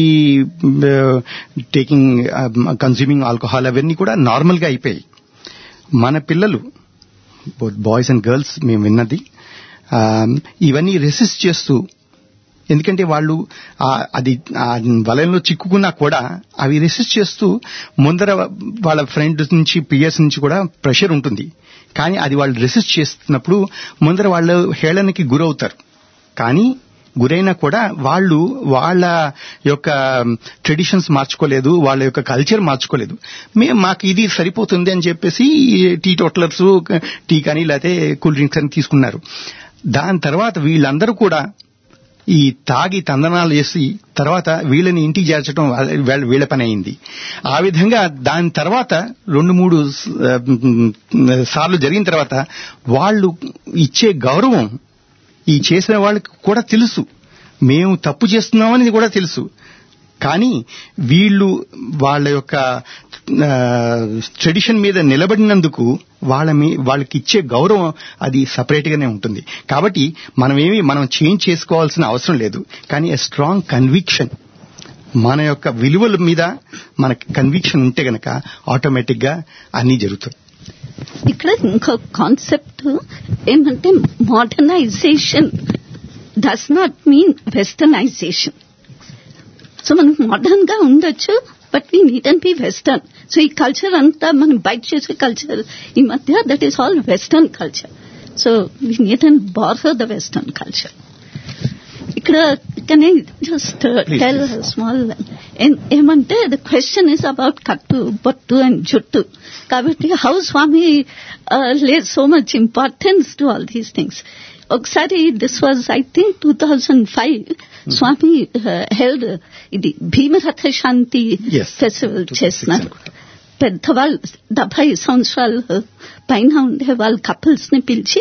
టేకింగ్ కన్స్యూమింగ్ ఆల్కహాల్ అవన్నీ కూడా నార్మల్ గా అయిపోయాయి మన పిల్లలు బాయ్స్ అండ్ గర్ల్స్ మేము విన్నది ఆ, ఇవన్నీ రెసిస్ట్ చేస్తూ ఎందుకంటే వాళ్ళు ఆ- అది ఆ వలయంలో చిక్కుకున్నా కూడా అవి రెసిస్ట్ చేస్తూ ముందర వాళ్ళ ఫ్రెండ్స్ నుంచి పియర్స్ నుంచి కూడా ప్రెషర్ ఉంటుంది కానీ అది వాళ్ళు రెసిస్ట్ చేస్తున్నప్పుడు ముందర వాళ్ళు హేళనకి గురవుతారు కానీ గురైనా కూడా వాళ్ళు వాళ్ళ యొక్క ట్రెడిషన్స్ మార్చుకోలేదు వాళ్ళ యొక్క కల్చర్ మార్చుకోలేదు మేము మాకు ఇది సరిపోతుంది అని చెప్పేసి టీ టోట్లర్స్ టీ కానీ లేకపోతే కూల్ డ్రింక్స్ అని తీసుకున్నారు దాని తర్వాత వీళ్ళందరూ కూడా ఈ తాగి తందనాలు చేసి తర్వాత వీళ్ళని ఇంటికి చేర్చడం వాళ్ళ- వీళ్ళ- వీళ్ళ పని అయింది ఆ విధంగా దాని తర్వాత రెండు మూడు స- ఆ, సార్లు జరిగిన తర్వాత వాళ్ళు ఇచ్చే గౌరవం ఈ చేసిన వాళ్ళకి కూడా తెలుసు మేము తప్పు చేస్తున్నామని కూడా తెలుసు కానీ వీళ్ళు వాళ్ళ యొక్క ట్రెడిషన్ మీద నిలబడినందుకు వాళ్ళ మీ వాళ్ళకి ఇచ్చే గౌరవం అది సపరేట్ గానే ఉంటుంది కాబట్టి మనం ఏమి మనం చేంజ్ చేసుకోవాల్సిన అవసరం లేదు కానీ ఎ స్ట్రాంగ్ కన్విక్షన్ మన యొక్క విలువల మీద మనకి కన్విక్షన్ ఉంటే గనక ఆటోమేటిక్ గా అన్ని జరుగుతాయి ఇక్కడ ఇంకో కాన్సెప్ట్ ఏమంటే modernisation does not mean westernisation so మనం మోడర్న్ గా ఉండొచ్చు but we need and be western so ఈ కల్చర్ అంతా మనం బయట చేసే కల్చర్ ఈ మధ్య that is all western culture so we need and buffer the western culture ఇక్కడ కెన్ జస్ట్ టెల్ స్మాల్ ఏమంటే ద క్వశ్చన్ ఇస్ అబౌట్ కట్టు బొట్టు అండ్ జుట్టు కాబట్టి హౌ స్వామి లేదు so much importance to all these things ఒకసారి this was I think two thousand five Swami held ఇది భీమరథ శాంతి Yes. ఫెస్టివల్ చేస్తున్నారు పెద్దవాళ్ళు డెబ్బై సంవత్సరాలు పైన ఉండే వాళ్ళ కపుల్స్ ని పిలిచి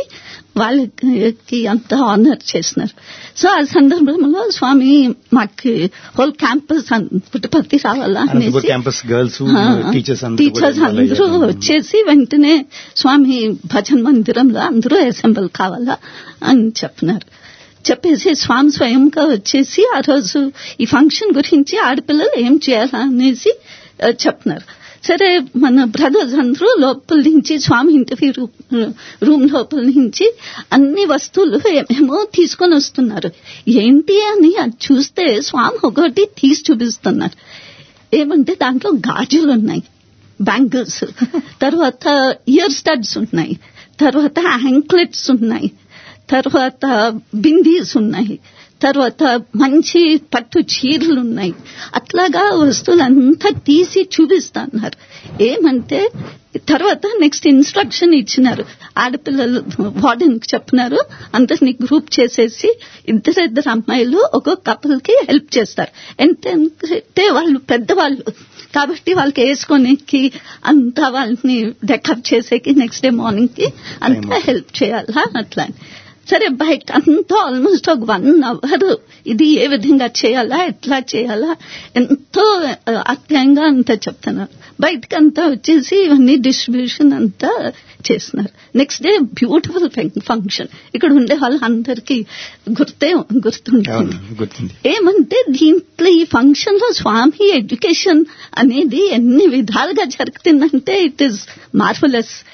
వాళ్ళకి అంత ఆనర్ చేసినారు సో ఆ సందర్భంలో స్వామి మాకు హోల్ క్యాంపస్ పుట్టపర్తి రావాలా అనంతపూర్ అనేసి క్యాంపస్ గర్ల్స్ ఆ, టీచర్స్ టీచర్స్ అందరూ వచ్చేసి వెంటనే స్వామి భజన్ మందిరంలో అందరూ అసెంబ్ల్ కావాలా అని చెప్పినారు చెప్పేసి స్వామి స్వయంగా వచ్చేసి ఆ రోజు ఈ ఫంక్షన్ గురించి ఆడపిల్లలు ఏం చేయాలా అనేసి ఆ, చెప్పినారు సరే మన బ్రదర్స్ అందరూ లోపల నుంచి స్వామి ఇంటర్వ్యూ రూమ్ లోపల నుంచి అన్ని వస్తువులు ఏమేమో తీసుకొని వస్తున్నారు ఏంటి అని అది చూస్తే స్వామి ఒకటి తీసి చూపిస్తున్నారు ఏమంటే దాంట్లో గాజులు ఉన్నాయి బ్యాంగిల్స్ తర్వాత ఇయర్ స్టడ్స్ ఉన్నాయి తర్వాత యాంక్లెట్స్ ఉన్నాయి తర్వాత బిందీస్ ఉన్నాయి తర్వాత మంచి పట్టు చీరలు ఉన్నాయి అట్లాగా వస్తువులంతా తీసి చూపిస్తున్నారు ఏమంటే తర్వాత నెక్స్ట్ ఇన్స్ట్రక్షన్ ఇచ్చినారు ఆడపిల్లలు వార్డెన్ కి చెప్పినారు అందరినీ గ్రూప్ చేసేసి ఇద్దరిద్దరు అమ్మాయిలు ఒక్కొక్క కపుల్ కి హెల్ప్ చేస్తారు ఎంతంటే వాళ్ళు పెద్దవాళ్ళు కాబట్టి వాళ్ళకి వేసుకొనికి అంతా వాళ్ళని డెకప్ చేసేకి నెక్స్ట్ డే మార్నింగ్ కి అంతా హెల్ప్ చేయాలా అట్లా అని. సరే బయట అంతా ఆల్మోస్ట్ ఒక వన్ అవర్ ఇది ఏ విధంగా చేయాలా ఎట్లా చేయాలా ఎంతో ఆప్యాయంగా అంతా చెప్తున్నారు బయటకు అంతా వచ్చేసి ఇవన్నీ డిస్ట్రిబ్యూషన్ అంతా చేస్తున్నారు నెక్స్ట్ డే బ్యూటిఫుల్ ఫంక్షన్ ఇక్కడ ఉండే వాళ్ళందరికీ గుర్తే గుర్తుంటుంది గుర్తుంది ఏమంటే దీంట్లో ఈ ఫంక్షన్ లో స్వామి ఎడ్యుకేషన్ అనేది ఎన్ని విధాలుగా జరుగుతుందంటే ఇట్ ఈస్ మార్వలస్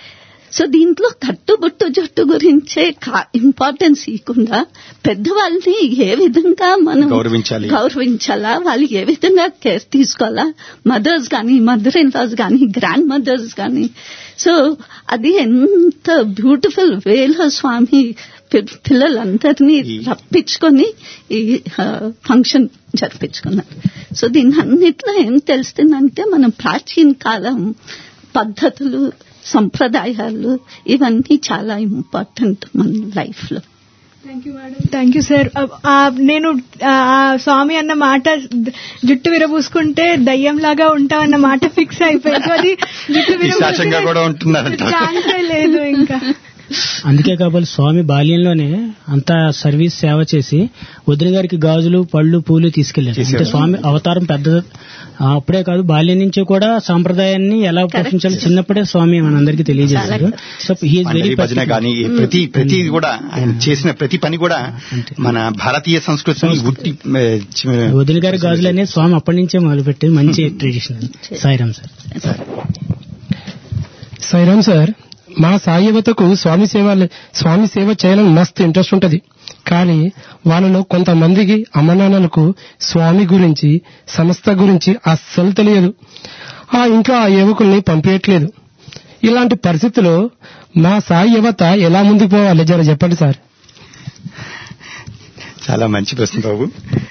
సో దీంట్లో కట్టుబొట్టు జట్టు గురించే ఇంపార్టెన్స్ ఇవ్వకుండా పెద్దవాళ్ళని ఏ విధంగా మనం గౌరవించాలి. గౌరవించాలా వాళ్ళు ఏ విధంగా కేర్ తీసుకోవాలా మదర్స్ కానీ మదర్ ఇన్ లాస్ కానీ గ్రాండ్ మదర్స్ కానీ సో అది ఎంత బ్యూటిఫుల్ వేలో స్వామి పి- పిల్లలందరినీ రప్పించుకొని ఈ ఫంక్షన్ జరిపించుకున్నారు సో దీని అన్నిట్లో ఏం తెలుస్తుందంటే మన ప్రాచీన కాలం పద్ధతులు సంప్రదాయాలు ఇవన్నీ చాలా ఇంపార్టెంట్ మన లైఫ్ లో thank you madam thank you sir నేను ఆ, ఆ స్వామి అన్న మాట జుట్టు విరబూసుకుంటే దయ్యంలాగా ఉంటాం అన్న మాట ఫిక్స్ అయిపోయింది అది జుట్టు పిశాచంగా కూడా ఉంటున్నారంట ఛాన్సే లేదు ఇంకా అందుకే కాబట్టి స్వామి బాల్యంలోనే అంత సర్వీస్ సేవ చేసి వదిన గారికి గాజులు పళ్ళు పూలు తీసుకెళ్లారు అంటే తీసుకెళ్ళారు. స్వామి అవతారం పెద్ద ఆ, అప్పుడే కాదు బాల్యం నుంచే కూడా సాంప్రదాయాన్ని ఎలా పోషించాలో చిన్నప్పుడే స్వామి మనందరికీ తెలియజేశారు సో హీఈస్ వెరీ మండలి భజన కానీ ప్రతి ప్రతి కూడా ఆయన చేసిన ప్రతి పని కూడా మన భారతీయ సంస్కృతిని ఉట్టి ఏ, చి- వదిన గారి గాజులు అనేది స్వామి అప్పటి నుంచే మొదలుపెట్టి మంచి tradition Sairam sir Sairam sir మా సాయివతకు స్వామి సేవ స్వామి సేవ చేయాలని మస్తు ఇంట్రెస్ట్ ఉంటది కానీ వాళ్ళలో కొంతమందికి అమ్మనాన్నలకు స్వామి గురించి సంస్థ గురించి అస్సలు తెలియదు ఆ ఇంట్లో ఆ యువకుల్ని పంపించట్లేదు ఇలాంటి పరిస్థితుల్లో మా సాయి యువత ఎలా ముందుకు పోవాలి జర చెప్పండి సార్ చాలా మంచి ప్రశ్న బాబు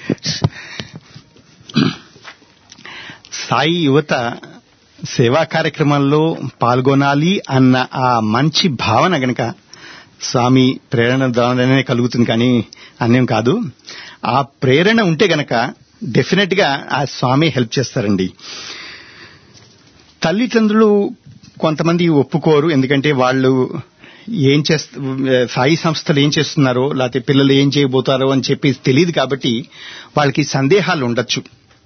సాయి యువత సేవా కార్యక్రమాల్లో పాల్గొనాలి అన్న ఆ మంచి భావన గనక స్వామి ప్రేరణ ద్వారానే కలుగుతుంది కానీ అన్యం కాదు ఆ ప్రేరణ ఉంటే గనక డెఫినెట్ గా ఆ స్వామి హెల్ప్ చేస్తారండి తల్లిదండ్రులు కొంతమంది ఒప్పుకోరు ఎందుకంటే వాళ్ళు ఏం చేస్త సాయి సంస్థలు ఏం చేస్తున్నారో లేకపోతే పిల్లలు ఏం చేయబోతారో అని చెప్పి తెలియదు కాబట్టి వాళ్ళకి సందేహాలు ఉండొచ్చు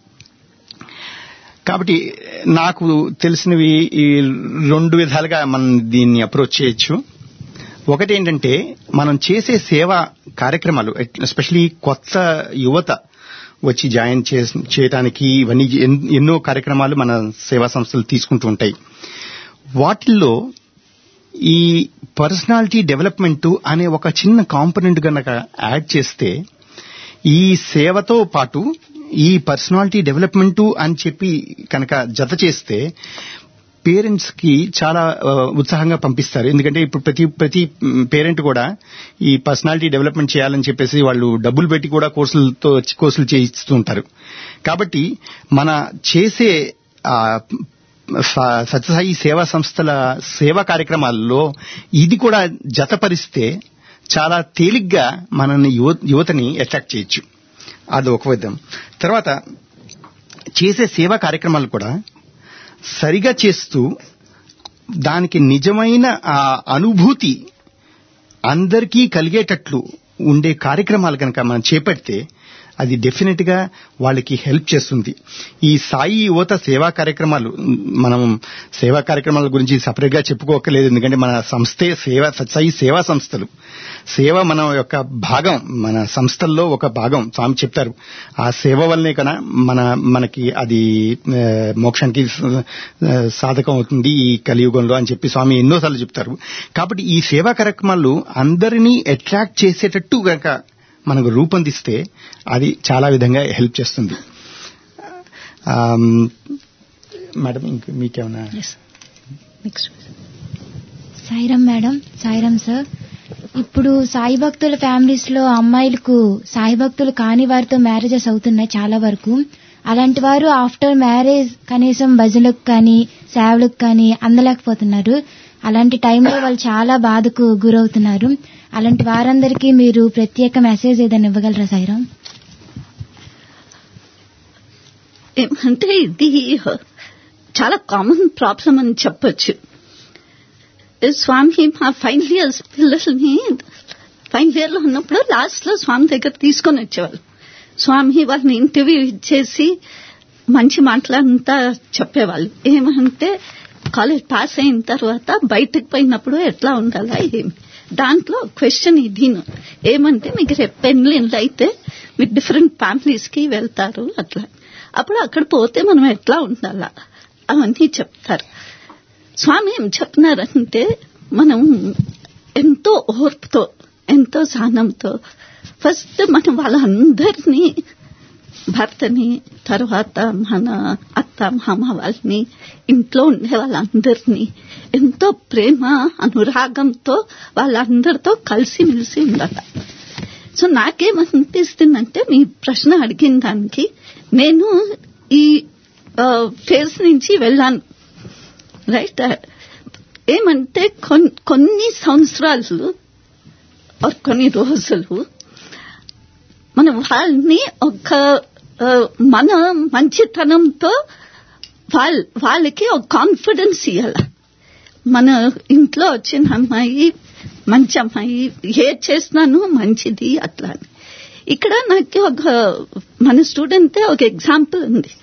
కాబట్టి నాకు తెలిసినవి ఈ రెండు విధాలుగా మనం దీన్ని అప్రోచ్ చేయొచ్చు ఒకటి ఏంటంటే మనం చేసే సేవా కార్యక్రమాలు ఎస్పెషలీ కొత్త యువత వచ్చి జాయిన్ చే- చేయడానికి ఇవన్నీ ఎన్- ఎన్నో కార్యక్రమాలు మన సేవా సంస్థలు తీసుకుంటూ ఉంటాయి వాటిల్లో ఈ పర్సనాలిటీ డెవలప్మెంట్ అనే ఒక చిన్న కాంపనెంట్ గనక యాడ్ చేస్తే ఈ సేవతో పాటు ఈ పర్సనాలిటీ డెవలప్మెంట్ అని చెప్పి కనుక జత చేస్తే పేరెంట్స్ కి చాలా ఆ, ఉత్సాహంగా పంపిస్తారు ఎందుకంటే ఇప్పుడు ప్రతి ప్రతి పేరెంట్ కూడా ఈ పర్సనాలిటీ డెవలప్మెంట్ చేయాలని చెప్పేసి వాళ్ళు డబ్బులు పెట్టి కూడా కోర్సులతో కోర్సులు చేయిస్తూ ఉంటారు కాబట్టి మన చేసే ఆ, స- సత్యసాయి సేవా సంస్థల సేవా కార్యక్రమాల్లో ఇది కూడా జతపరిస్తే చాలా తేలిగ్గా మనల్ని యువ యువతని అట్రాక్ట్ చేయొచ్చు అది ఒక విధం తర్వాత చేసే సేవా కార్యక్రమాలు కూడా సరిగా చేస్తూ దానికి నిజమైన ఆ అనుభూతి అందరికీ కలిగేటట్లు ఉండే కార్యక్రమాలు కనుక మనం చేపడితే అది డెఫినెట్ గా వాళ్ళకి హెల్ప్ చేస్తుంది ఈ సాయి యువత సేవా కార్యక్రమాలు మనం సేవా కార్యక్రమాల గురించి సపరేట్ గా చెప్పుకోకలేదు ఎందుకంటే మన సంస్థే సేవ సాయి సేవా సంస్థలు సేవ మన యొక్క భాగం మన సంస్థల్లో ఒక భాగం స్వామి చెప్తారు ఆ సేవ వల్లనే కన్నా మన మనకి అది ఆ, మోక్షానికి ఆ, సాధకం అవుతుంది ఈ కలియుగంలో అని చెప్పి స్వామి ఎన్నోసార్లు చెప్తారు కాబట్టి ఈ సేవా కార్యక్రమాలు అందరినీ అట్రాక్ట్ చేసేటట్టు గనక మనకు రూపొందిస్తే అది చాలా విధంగా హెల్ప్ చేస్తుంది ఆమ్, మేడం ఇంక మీకేమైనా సాయిరామ్ మేడం సాయిరామ్ సార్ ఇప్పుడు సాయి భక్తుల ఫ్యామిలీస్ లో అమ్మాయిలకు సాయి భక్తులు కాని వారితో మ్యారేజెస్ అవుతున్నాయి చాలా వరకు అలాంటి వారు ఆఫ్టర్ మ్యారేజ్ కనీసం భజనలకు కానీ సేవలకు కానీ అందలేకపోతున్నారు అలాంటి టైంలో వాళ్ళు చాలా బాధకు గురవుతున్నారు అలాంటి వారందరికీ మీరు ప్రత్యేక మెసేజ్ ఏదైనా ఇవ్వగలరా సాయిరామ్ ఏమంటే ఇది చాలా కామన్ ప్రాబ్లం అని చెప్పొచ్చు స్వామి మా ఫైనల్ ఇయర్స్ పిల్లల్ని ఫైనల్ ఇయర్ లో ఉన్నప్పుడు లాస్ట్ లో స్వామి దగ్గర తీసుకొని వచ్చేవాళ్ళు స్వామి వాళ్ళని ఇంటర్వ్యూ ఇచ్చేసి మంచి మాటలంతా చెప్పేవాళ్ళు ఏమంటే కాలేజ్ పాస్ అయిన తర్వాత బయటకు పోయినప్పుడు ఎట్లా ఉండాలా ఏమి దాంట్లో క్వశ్చన్ ఇది ఏమంటే మీకు రేపు పెళ్ళిళ్ళు అయితే మీకు డిఫరెంట్ ఫ్యామిలీస్ కి వెళ్తారు అట్లా అప్పుడు అక్కడ పోతే మనం ఎట్లా ఉండాలా అవన్నీ చెప్తారు స్వామి ఏం చెప్తున్నారంటే మనం ఎంతో ఓర్పుతో ఎంతో సహనంతో ఫస్ట్ మనం వాళ్ళందరినీ భర్తని తర్వాత మన అత్త మామ వాళ్ళని ఇంట్లో ఉండే వాళ్ళందరినీ ఎంతో ప్రేమ అనురాగంతో వాళ్ళందరితో కలిసిమెలిసి ఉండాలి సో నాకేమనిపిస్తుందంటే మీ ప్రశ్న అడిగిన దానికి నేను ఈ ఫేజ్ నుంచి వెళ్ళాను రైట్ ఏమంటే కొన్- కొన్ని సంవత్సరాలు or కొన్ని రోజులు మనం వాళ్ళని ఒక ఆ, మన మంచితనంతో వాళ్ళ వాళ్ళకి ఒక కాన్ఫిడెన్స్ ఇవ్వాలి మన ఇంట్లో వచ్చిన అమ్మాయి మంచి అమ్మాయి ఏ చేసినాను మంచిది అట్లా అని ఇక్కడ నాకు ఒక మన స్టూడెంట్ ఒక ఎగ్జాంపుల్ ఉంది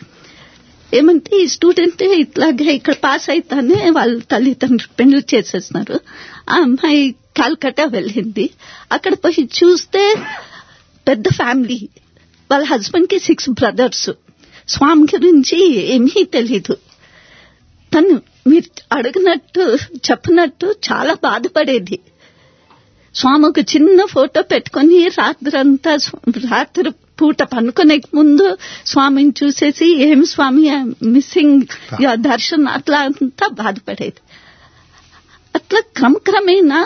ఏమంటే ఈ స్టూడెంట్ ఇట్లాగే ఇక్కడ పాస్ అయితేనే వాళ్ళ తల్లిదండ్రులు పెళ్లి చేసేస్తున్నారు ఆ అమ్మాయి కాల్కటా వెళ్ళింది అక్కడ పోయి చూస్తే పెద్ద ఫ్యామిలీ వాళ్ళ హస్బెండ్ కి సిక్స్ బ్రదర్స్ స్వామి గురించి ఏమీ తెలీదు తను మీరు అడిగినట్టు చెప్పినట్టు చాలా బాధపడేది స్వామి ఒక చిన్న ఫోటో పెట్టుకొని రాత్రంతా రాత్రి పూట పనుకునే ముందు స్వామిని చూసేసి ఏం స్వామి మిస్సింగ్ యువర్ దర్శన్ అట్లా అంతా బాధపడేది అట్లా క్రమక్రమేణా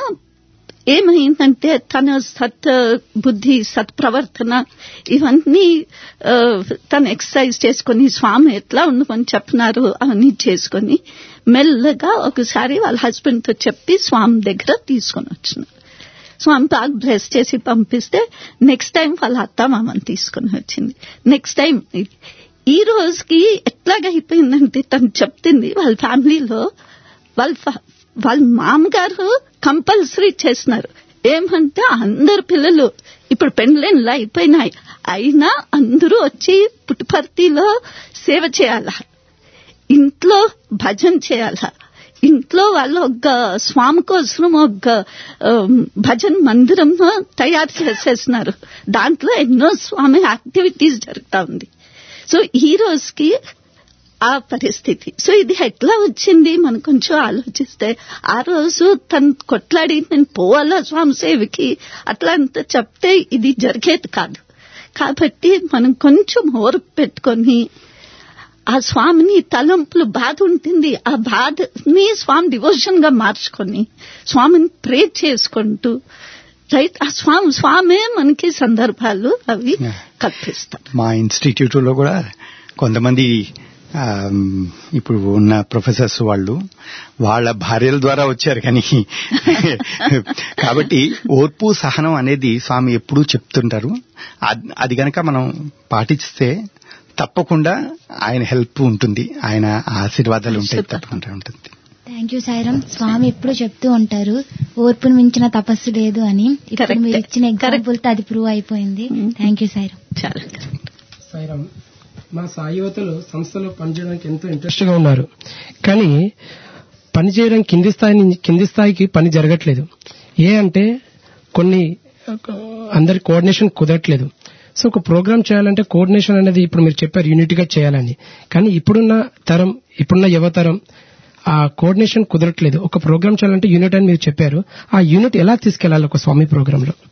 ఏమైందంటే తన సత్ బుద్ధి సత్ ప్రవర్తన ఇవన్నీ ఆ, తను ఎక్సర్సైజ్ చేసుకుని స్వామి ఎట్లా ఉండమని చెప్పినారు అవన్నీ చేసుకుని మెల్లగా ఒకసారి వాళ్ళ హస్బెండ్ తో చెప్పి స్వామి దగ్గర తీసుకొని వచ్చినారు స్వామి బాగా బ్లెస్ చేసి పంపిస్తే నెక్స్ట్ టైం వాళ్ళ అత్త మామని తీసుకుని వచ్చింది నెక్స్ట్ టైం ఈ రోజుకి ఎట్లాగ అయిపోయిందంటే తను చెప్తుంది వాళ్ళ ఫ్యామిలీలో వాళ్ళ ఫ- వాళ్ళ మామగారు కంపల్సరీ చేస్తున్నారు ఏమంటే అందరు పిల్లలు ఇప్పుడు పెండ్లైన్లు అయిపోయినాయి అయినా అందరూ వచ్చి పుట్టుపర్తిలో సేవ చేయాలా ఇంట్లో భజన చేయాలా ఇంట్లో వాళ్ళు ఒక స్వామి కోసం ఒక ఆమ్, భజన్ మందిరం తయారు చేసేస్తున్నారు దాంట్లో ఎన్నో స్వామి యాక్టివిటీస్ జరుగుతా ఉంది సో ఈ రోజుకి ఆ పరిస్థితి సో ఇది ఎట్లా వచ్చింది మనం కొంచెం ఆలోచిస్తే ఆ రోజు తను కొట్లాడి నేను పోవాలా స్వామి సేవకి అట్లా అంత చెప్తే ఇది జరిగేది కాదు కాబట్టి మనం కొంచెం ఓర్పు పెట్టుకొని ఆ స్వామిని తలంపులు బాధ ఉంటుంది ఆ బాధని స్వామి డివోషన్ గా మార్చుకొని స్వామిని ప్రే చేసుకుంటూ రైట్ ఆ స్వామి స్వామే మనకి సందర్భాలు అవి కల్పిస్తారు మా ఇన్స్టిట్యూట్ లో కూడా కొంతమంది ఆమ్, ఇప్పుడు ఉన్న ప్రొఫెసర్స్ వాళ్ళు వాళ్ళ భార్యల ద్వారా వచ్చారు కానీ కాబట్టి ఓర్పు సహనం అనేది స్వామి ఎప్పుడూ చెప్తుంటారు అద్- అది గనక మనం పాటిస్తే తప్పకుండా ఆయన హెల్ప్ ఉంటుంది ఆయన ఆశీర్వాదాలు ఉంటాయి తప్పకుండా ఉంటుంది థ్యాంక్ యూ సాయిరామ్ స్వామి ఎప్పుడు చెప్తూ ఉంటారు ఓర్పును మించిన తపస్సు లేదు అని ఇప్పుడు Correct. మీరు ఇచ్చిన ఎగ్జాంపుల్ తో అది ప్రూవ్ అయిపోయింది థ్యాంక్ యూ సాయిరామ్ చాలా సాయిరామ్ మా సాయి యువతలు సంస్థలో పనిచేయడానికి ఎంతో ఇంట్రెస్ట్ గా ఉన్నారు కానీ పని చేయడం కింది స్థాయి నుంచి కింది స్థాయికి పని జరగట్లేదు ఏ అంటే కొన్ని ఆ, అందరి కోఆర్డినేషన్ కుదరట్లేదు సో ఒక ప్రోగ్రామ్ చేయాలంటే కోఆర్డినేషన్ అనేది ఇప్పుడు మీరు చెప్పారు యూనిట్గా చేయాలని కానీ ఇప్పుడున్న తరం ఇప్పుడున్న యువతరం ఆ కోఆర్డినేషన్ కుదరట్లేదు ఒక ప్రోగ్రామ్ చేయాలంటే యూనిట్ అని మీరు చెప్పారు ఆ యూనిట్ ఎలా తీసుకెళ్లాలి ఒక స్వామి ప్రోగ్రామ్ లో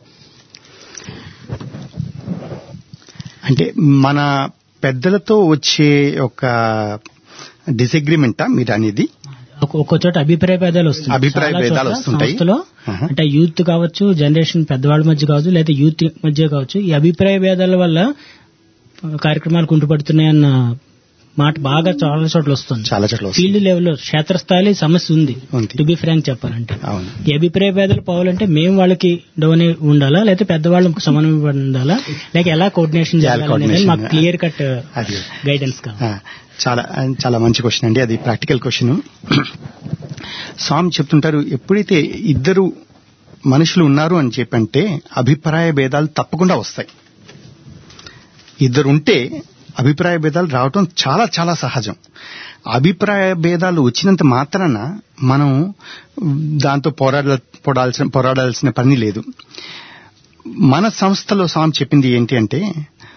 అంటే మన పెద్దలతో వచ్చే ఒక డిసగ్రిమెంటా మీరు అనేది ఒక- ఒక్కో చోట అభిప్రాయ భేదాలు వస్తున్నాయి అభిప్రాయ చాలా భేదాలు చోట్ల వస్తుంటాయి. సంస్థలో ఆహా. అంటే యూత్ కావచ్చు జనరేషన్ పెద్దవాళ్ళ మధ్య కావచ్చు లేదా యూత్ మధ్య కావచ్చు ఈ అభిప్రాయ భేదాల వల్ల ఆ, కార్యక్రమాలు కుంటుపడుతున్నాయన్న మాట బాగా చాలా చోట్ల వస్తుంది చాలా చోట్ల వస్తుంది. ఫీల్డ్ లెవెల్లో క్షేత్రస్థాయిలో ఈ సమస్య ఉంది ఉంది. టు బి ఫ్రాంక్ చెప్పాలంటే అవును ఈ అభిప్రాయ భేదాలు పోవాలంటే మేము వాళ్ళకి డౌన్ అయి ఉండాలా లేకపోతే పెద్దవాళ్ళకి సమానం ఉండాలా లేక ఎలా కోఆర్డినేషన్ ఎలా చేయాలి అనేది coordination? మాకు క్లియర్ కట్ అది. గైడెన్స్ కావాలి ఆ, చాలా చాలా మంచి క్వశ్చన్ అండి అది ప్రాక్టికల్ క్వశ్చన్ స్వామి చెప్తుంటారు ఎప్పుడైతే ఇద్దరు మనుషులు ఉన్నారు అని చెప్పంటే అభిప్రాయ భేదాలు తప్పకుండా వస్తాయి ఇద్దరు ఉంటే అభిప్రాయ భేదాలు రావటం చాలా చాలా సహజం అభిప్రాయ భేదాలు వచ్చినంత మాత్రాన మనం దాంతో పోరాడ పోరాడాల్సిన పోరాడాల్సిన పని లేదు మన సంస్థలో స్వామి చెప్పింది ఏంటి అంటే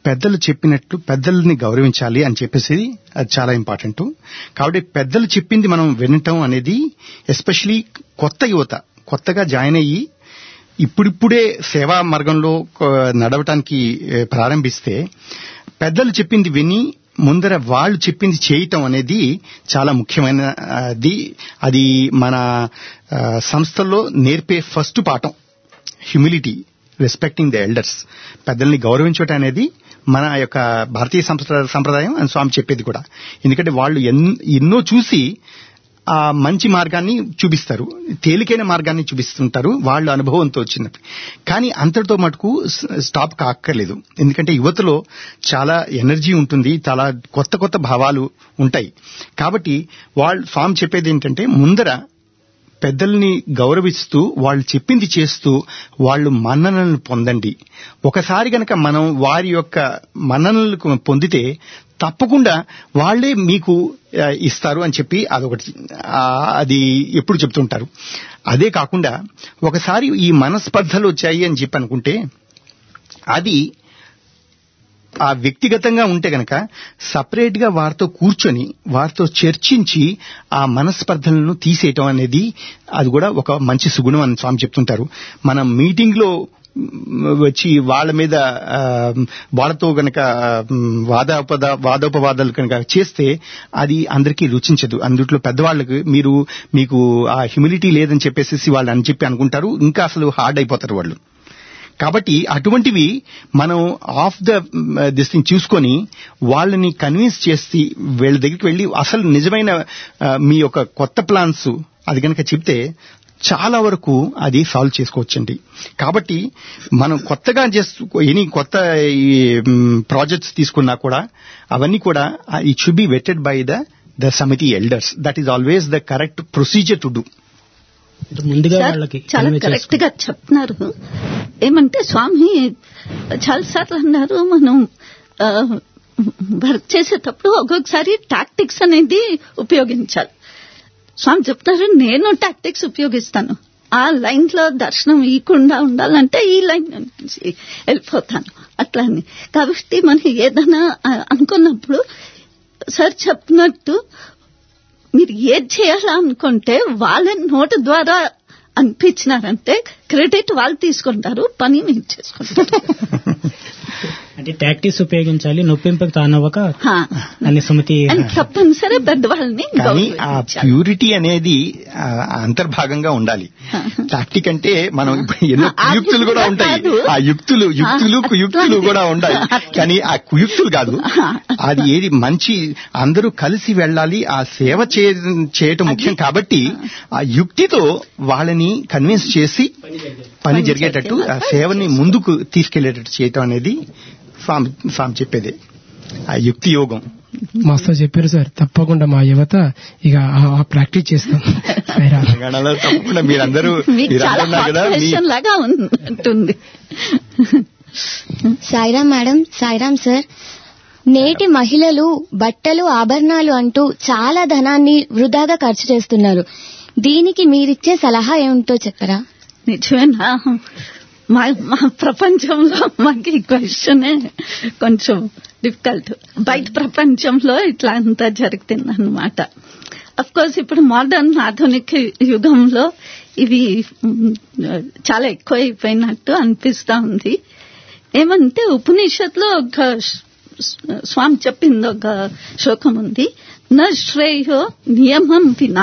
పెద్దలు చెప్పినట్టు పెద్దల్ని గౌరవించాలి అని చెప్పేసి అది చాలా ఇంపార్టెంట్ కాబట్టి పెద్దలు చెప్పింది మనం వినటం అనేది ఎస్పెషలీ కొత్త యువత కొత్తగా జాయిన్ అయ్యి ఇప్పుడిప్పుడే సేవా మార్గంలో కొ- నడవటానికి ఏ, ప్రారంభిస్తే పెద్దలు చెప్పింది విని ముందర వాళ్ళు చెప్పింది చేయటం అనేది చాలా ముఖ్యమైనది అది మన ఆ, సంస్థల్లో నేర్పే ఫస్ట్ పాఠం హ్యూమిలిటీ రెస్పెక్టింగ్ ద ఎల్డర్స్ పెద్దల్ని గౌరవించటం అనేది మన యొక్క భారతీయ సంప్రదాయ సంప్రదాయం అని స్వామి చెప్పేది కూడా ఎందుకంటే వాళ్ళు ఎన్- ఎన్నో చూసి ఆ మంచి మార్గాన్ని చూపిస్తారు తేలికైన మార్గాన్ని చూపిస్తుంటారు వాళ్ళ అనుభవంతో వచ్చినట్టు కానీ అంతటితో మటుకు స్- స్టాప్ కాక్కర్లేదు ఎందుకంటే యువతలో చాలా ఎనర్జీ ఉంటుంది చాలా కొత్త కొత్త భావాలు ఉంటాయి కాబట్టి వాళ్ళు స్వామి చెప్పేది ఏంటంటే ముందర పెద్దల్ని గౌరవిస్తూ వాళ్ళు చెప్పింది చేస్తూ వాళ్ళు మన్ననలను పొందండి ఒకసారి గనక మనం వారి యొక్క మన్ననలకు పొందితే తప్పకుండా వాళ్ళే మీకు ఆ, ఇస్తారు అని చెప్పి అదొకటి ఆ, అది ఎప్పుడు చెప్తుంటారు అదే కాకుండా ఒకసారి ఈ మనస్పర్ధలు వచ్చాయి అని చెప్పి అనుకుంటే అది ఆ వ్యక్తిగతంగా ఉంటే గనక సపరేట్ గా వారితో కూర్చొని వారితో చర్చించి ఆ మనస్పర్ధలను తీసేయటం అనేది అది కూడా ఒక మంచి సుగుణం అని స్వామి చెప్తుంటారు మనం మీటింగ్ లో మ్, వచ్చి వాళ్ళ మీద ఆ, వాళ్ళతో గనక మ్, వాదోపద వాదోపవాదాలు కనుక చేస్తే అది అందరికీ రుచించదు అందుట్లో పెద్దవాళ్ళకి మీరు మీకు ఆ హ్యూమిలిటీ లేదని చెప్పేసి వాళ్ళు అని చెప్పి అనుకుంటారు ఇంకా అసలు హార్డ్ అయిపోతారు వాళ్ళు కాబట్టి అటువంటివి మనం ఆఫ్ ద దిస్ థింగ్ చూసుకొని వాళ్ళని కన్విన్స్ చేసి వీళ్ళ దగ్గరికి వెళ్ళి అసలు నిజమైన ఆ, మీ యొక్క కొత్త ప్లాన్స్ అది కనుక చెప్తే చాలా వరకు అది సాల్వ్ చేసుకోవచ్చండి కాబట్టి మనం కొత్తగా చేస్తూ ఎనీ కొత్త ప్రాజెక్ట్స్ తీసుకున్నా కూడా అవన్నీ కూడా it should be vetted by the the సమితి elders that is always the correct procedure to do ముందుగా సార్, వాళ్ళకి చాలా convey కరెక్ట్ గా చెప్తున్నారు ఏమంటే స్వామి చాలా సార్లు అన్నారు మనం వర్క్ చేసేటప్పుడు ఒక్కొక్కసారి టాక్టిక్స్ అనేది ఉపయోగించాలి స్వామి చెప్తున్నారు నేను టాక్టిక్స్ ఉపయోగిస్తాను ఆ లైన్ లో దర్శనం ఇవ్వకుండా ఉండాలంటే ఈ లైన్ నుంచి వెళ్ళిపోతాను అట్లా అని కాబట్టి మనం ఏదైనా ఆ, అనుకున్నప్పుడు సార్ చెప్పినట్టు మీరు ఏది చేయాలనుకుంటే వాళ్ళ నోటి ద్వారా అనిపించినారంటే క్రెడిట్ వాళ్ళు తీసుకుంటారు పని మీరు చేసుకుంటారు అంటే టాక్టిక్స్ ఉపయోగించాలి నొప్పింపకు తానవ్వక హా. అనే సమితి అని తప్పనిసరి పెద్దవాళ్ళని కానీ ఆ గౌరవించాలి. ప్యూరిటీ అనేది ఆ, అంతర్భాగంగా ఉండాలి టాక్టిక్ అంటే మనం ఇప్పుడు ఎన్నో ఆ కుయుక్తులు కూడా ఉంటాయి కాదు. ఆ యుక్తులు యుక్తులు ఆ, కుయుక్తులు అట్లాంటి. కూడా ఉంటాయి కానీ ఆ కుయుక్తులు కాదు అది ఏది మంచి అందరూ కలిసి వెళ్ళాలి ఆ సేవ చే- చేయటం ముఖ్యం కాబట్టి ఆ యుక్తితో వాళ్ళని కన్విన్స్ చేసి పని జరిగేటట్టు ఆ సేవని ముందుకు తీసుకెళ్లేటట్టు చేయటం అనేది స్వామి స్వామి చెప్పేది ఆ యుక్తి యోగం మాస్టర్ చెప్పారు సార్ తప్పకుండా మా యువత ఇక ఆ- ఆ ప్రాక్టీస్ చేస్తాం సాయిరామ్. తెలంగాణలో తప్పకుండా మీరందరూ మీకు చాలా మీరందరూ కదా మీ క్వశ్చన్ లాగా ఉంటుంది సాయిరామ్ మేడం సాయిరామ్ సార్ నేటి మహిళలు బట్టలు ఆభరణాలు అంటూ చాలా ధనాన్ని వృధాగా ఖర్చు చేస్తున్నారు దీనికి మీరిచ్చే సలహా ఏమిటో చెప్పరా నిజమేనా మా మా ప్రపంచంలో మాకు ఈ క్వశ్చన్ కొంచెం డిఫికల్ట్ బయట ప్రపంచంలో ఇట్లా అంతా జరుగుతుంది అనమాట అఫ్ కోర్స్ ఇప్పుడు మోడర్న్ ఆధునిక యుగంలో ఇవి మ్, చాలా ఎక్కువ అయిపోయినట్టు అనిపిస్తా ఉంది ఏమంటే ఉపనిషత్తులో ఒక స్- స్వామి చెప్పింది ఒక శ్లోకం ఉంది న శ్రేయో నియమం వినా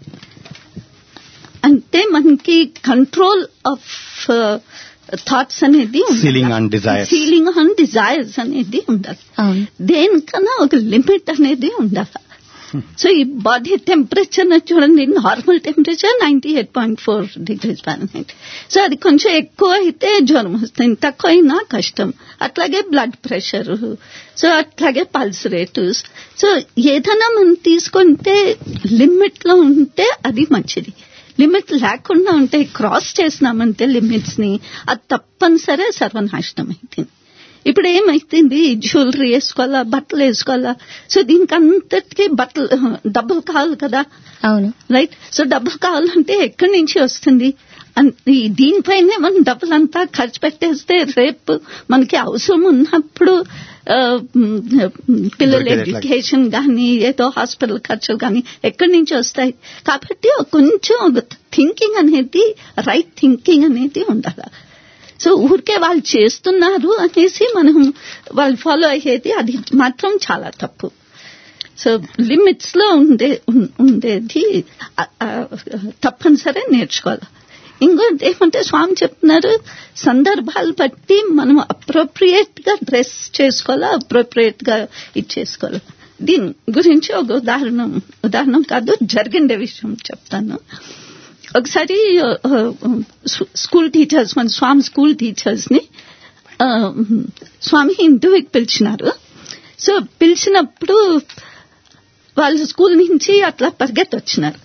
అంటే మనకి కంట్రోల్ ఆఫ్ థాట్స్ అనేది Ceiling on desires. Ceiling on desires అనేది ఉండాలి అవును దేనికన్నా ఒక లిమిట్ అనేది ఉండాలి సో ఈ బాడీ టెంపరేచర్ చూడండి normal temperature ninety eight point four degrees Fahrenheit so అది కొంచెం ఎక్కువ అయితే జ్వరం వస్తుంది తక్కువ అయినా కష్టం అట్లాగే బ్లడ్ ప్రెషర్ సో అట్లాగే పల్స్ రేటు సో ఏదైనా మనం తీసుకుంటే లిమిట్ లో ఉంటే అది మంచిది లిమిట్ లేకుండా ఉంటే క్రాస్ చేసినామంటే లిమిట్స్ ని అది తప్పనిసరి సర్వనాశనం అవుతుంది ఇప్పుడు ఏమైతుంది జ్యువెలరీ వేసుకోవాలా బట్టలు వేసుకోవాలా సో దీనికి అంతటికీ బట్టలు డబ్బులు కావాలి కదా అవును రైట్ సో డబ్బులు కావాలంటే ఎక్కడి నుంచి వస్తుంది అన్- ఈ దీనిపైనే మనం డబ్బులంతా ఖర్చు పెట్టేస్తే రేపు మనకి అవసరం ఉన్నప్పుడు ఆ, మ్, పిల్లల దొరికేది ఎట్లా? ఎడ్యుకేషన్ కానీ ఏదో హాస్పిటల్ ఖర్చులు కానీ ఎక్కడి నుంచి వస్తాయి కాబట్టి ఒక కొంచెం థింకింగ్ అనేది రైట్ థింకింగ్ అనేది ఉండాలి సో ఊరికే వాళ్ళు చేస్తున్నారు అనేసి మనం వాళ్ళు ఫాలో అయ్యేది అది మాత్రం చాలా తప్పు సో లిమిట్స్ లో ఉండే ఉం- ఉండేది ఆ, ఆ, తప్పనిసరి నేర్చుకోవాలి ఇంకోటి ఏమంటే స్వామి చెప్తున్నారు సందర్భాలు బట్టి మనం అప్రోప్రియేట్ గా డ్రెస్ చేసుకోవాలా అప్రోప్రియేట్ గా ఇది చేసుకోవాలి దీని గురించి ఒక ఉదాహరణ ఉదాహరణ కాదు జరిగిండే విషయం చెప్తాను ఒకసారి ఆ, ఆ, స్కూల్ టీచర్స్ మన స్వామి స్కూల్ టీచర్స్ ని ఆ, స్వామి ఇంటర్వ్యూకి పిలిచినారు సో పిలిచినప్పుడు వాళ్ళు స్కూల్ నుంచి అట్లా పరిగెత్తి వచ్చినారు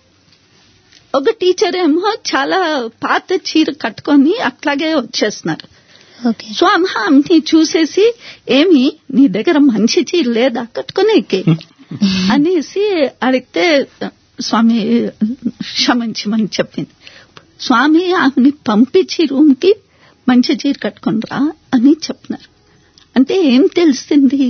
ఒక టీచర్ ఏమో చాలా పాత చీర కట్టుకొని అట్లాగే వచ్చేస్తున్నారు ఓకే స్వామి ఆమెని చూసేసి ఏమి నీ దగ్గర మంచి చీర లేదా కట్టుకునేకి అనేసి అడిగితే స్వామి క్షమించమని చెప్పింది స్వామి ఆమెని పంపించి రూమ్ కి మంచి చీర కట్టుకునిరా అని చెప్తున్నారు అంటే ఏం తెలిసింది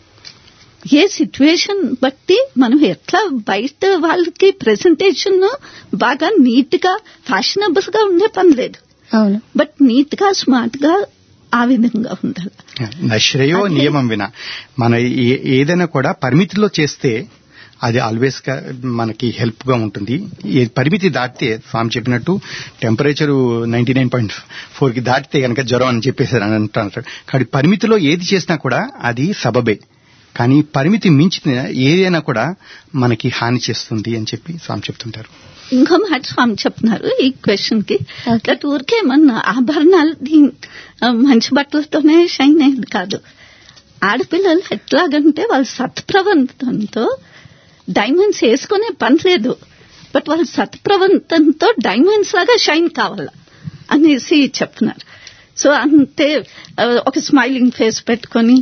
ఏ సిచ్యువేషన్ బట్టి మనం ఎట్లా బయట వాళ్ళకి ప్రెసెంటేషన్ బాగా నీట్ గా ఫ్యాషనబుల్ గా ఉండే పని లేదు అవును బట్ నీట్ గా స్మార్ట్ గా ఆ విధంగా ఉండాలి నశ్రేయో నియమం విన మన ఏ- ఏదైనా కూడా పరిమితిలో చేస్తే అది ఆల్వేస్ గా మనకి హెల్ప్ గా ఉంటుంది ఏ పరిమితి దాటితే స్వామి చెప్పినట్టు temperature ninety nine point four కి దాటితే కనుక జ్వరం అని చెప్పేసారు అని అంటారు కాబట్టి పరిమితిలో ఏది చేసినా కూడా అది సబబే కానీ పరిమితి మించిన ఏదైనా కూడా మనకి హాని చేస్తుంది అని చెప్పి స్వామి చెప్తుంటారు ఇంకో మాట స్వామి చెప్తున్నారు ఈ క్వశ్చన్ కి దట్ ఊరికే మన ఆభరణాలు దీన్- ఆ, మంచి బట్టలతోనే షైన్ అయ్యేది కాదు ఆడపిల్లలు ఎట్లాగంటే వాళ్ళ సత్ప్రవంతంతో డైమండ్స్ వేసుకునే పని లేదు బట్ వాళ్ళ సత్ప్రవంతంతో డైమండ్స్ లాగా షైన్ కావాల అనేసి చెప్తున్నారు సో అంతే ఆ, ఒక స్మైలింగ్ ఫేస్ పెట్టుకొని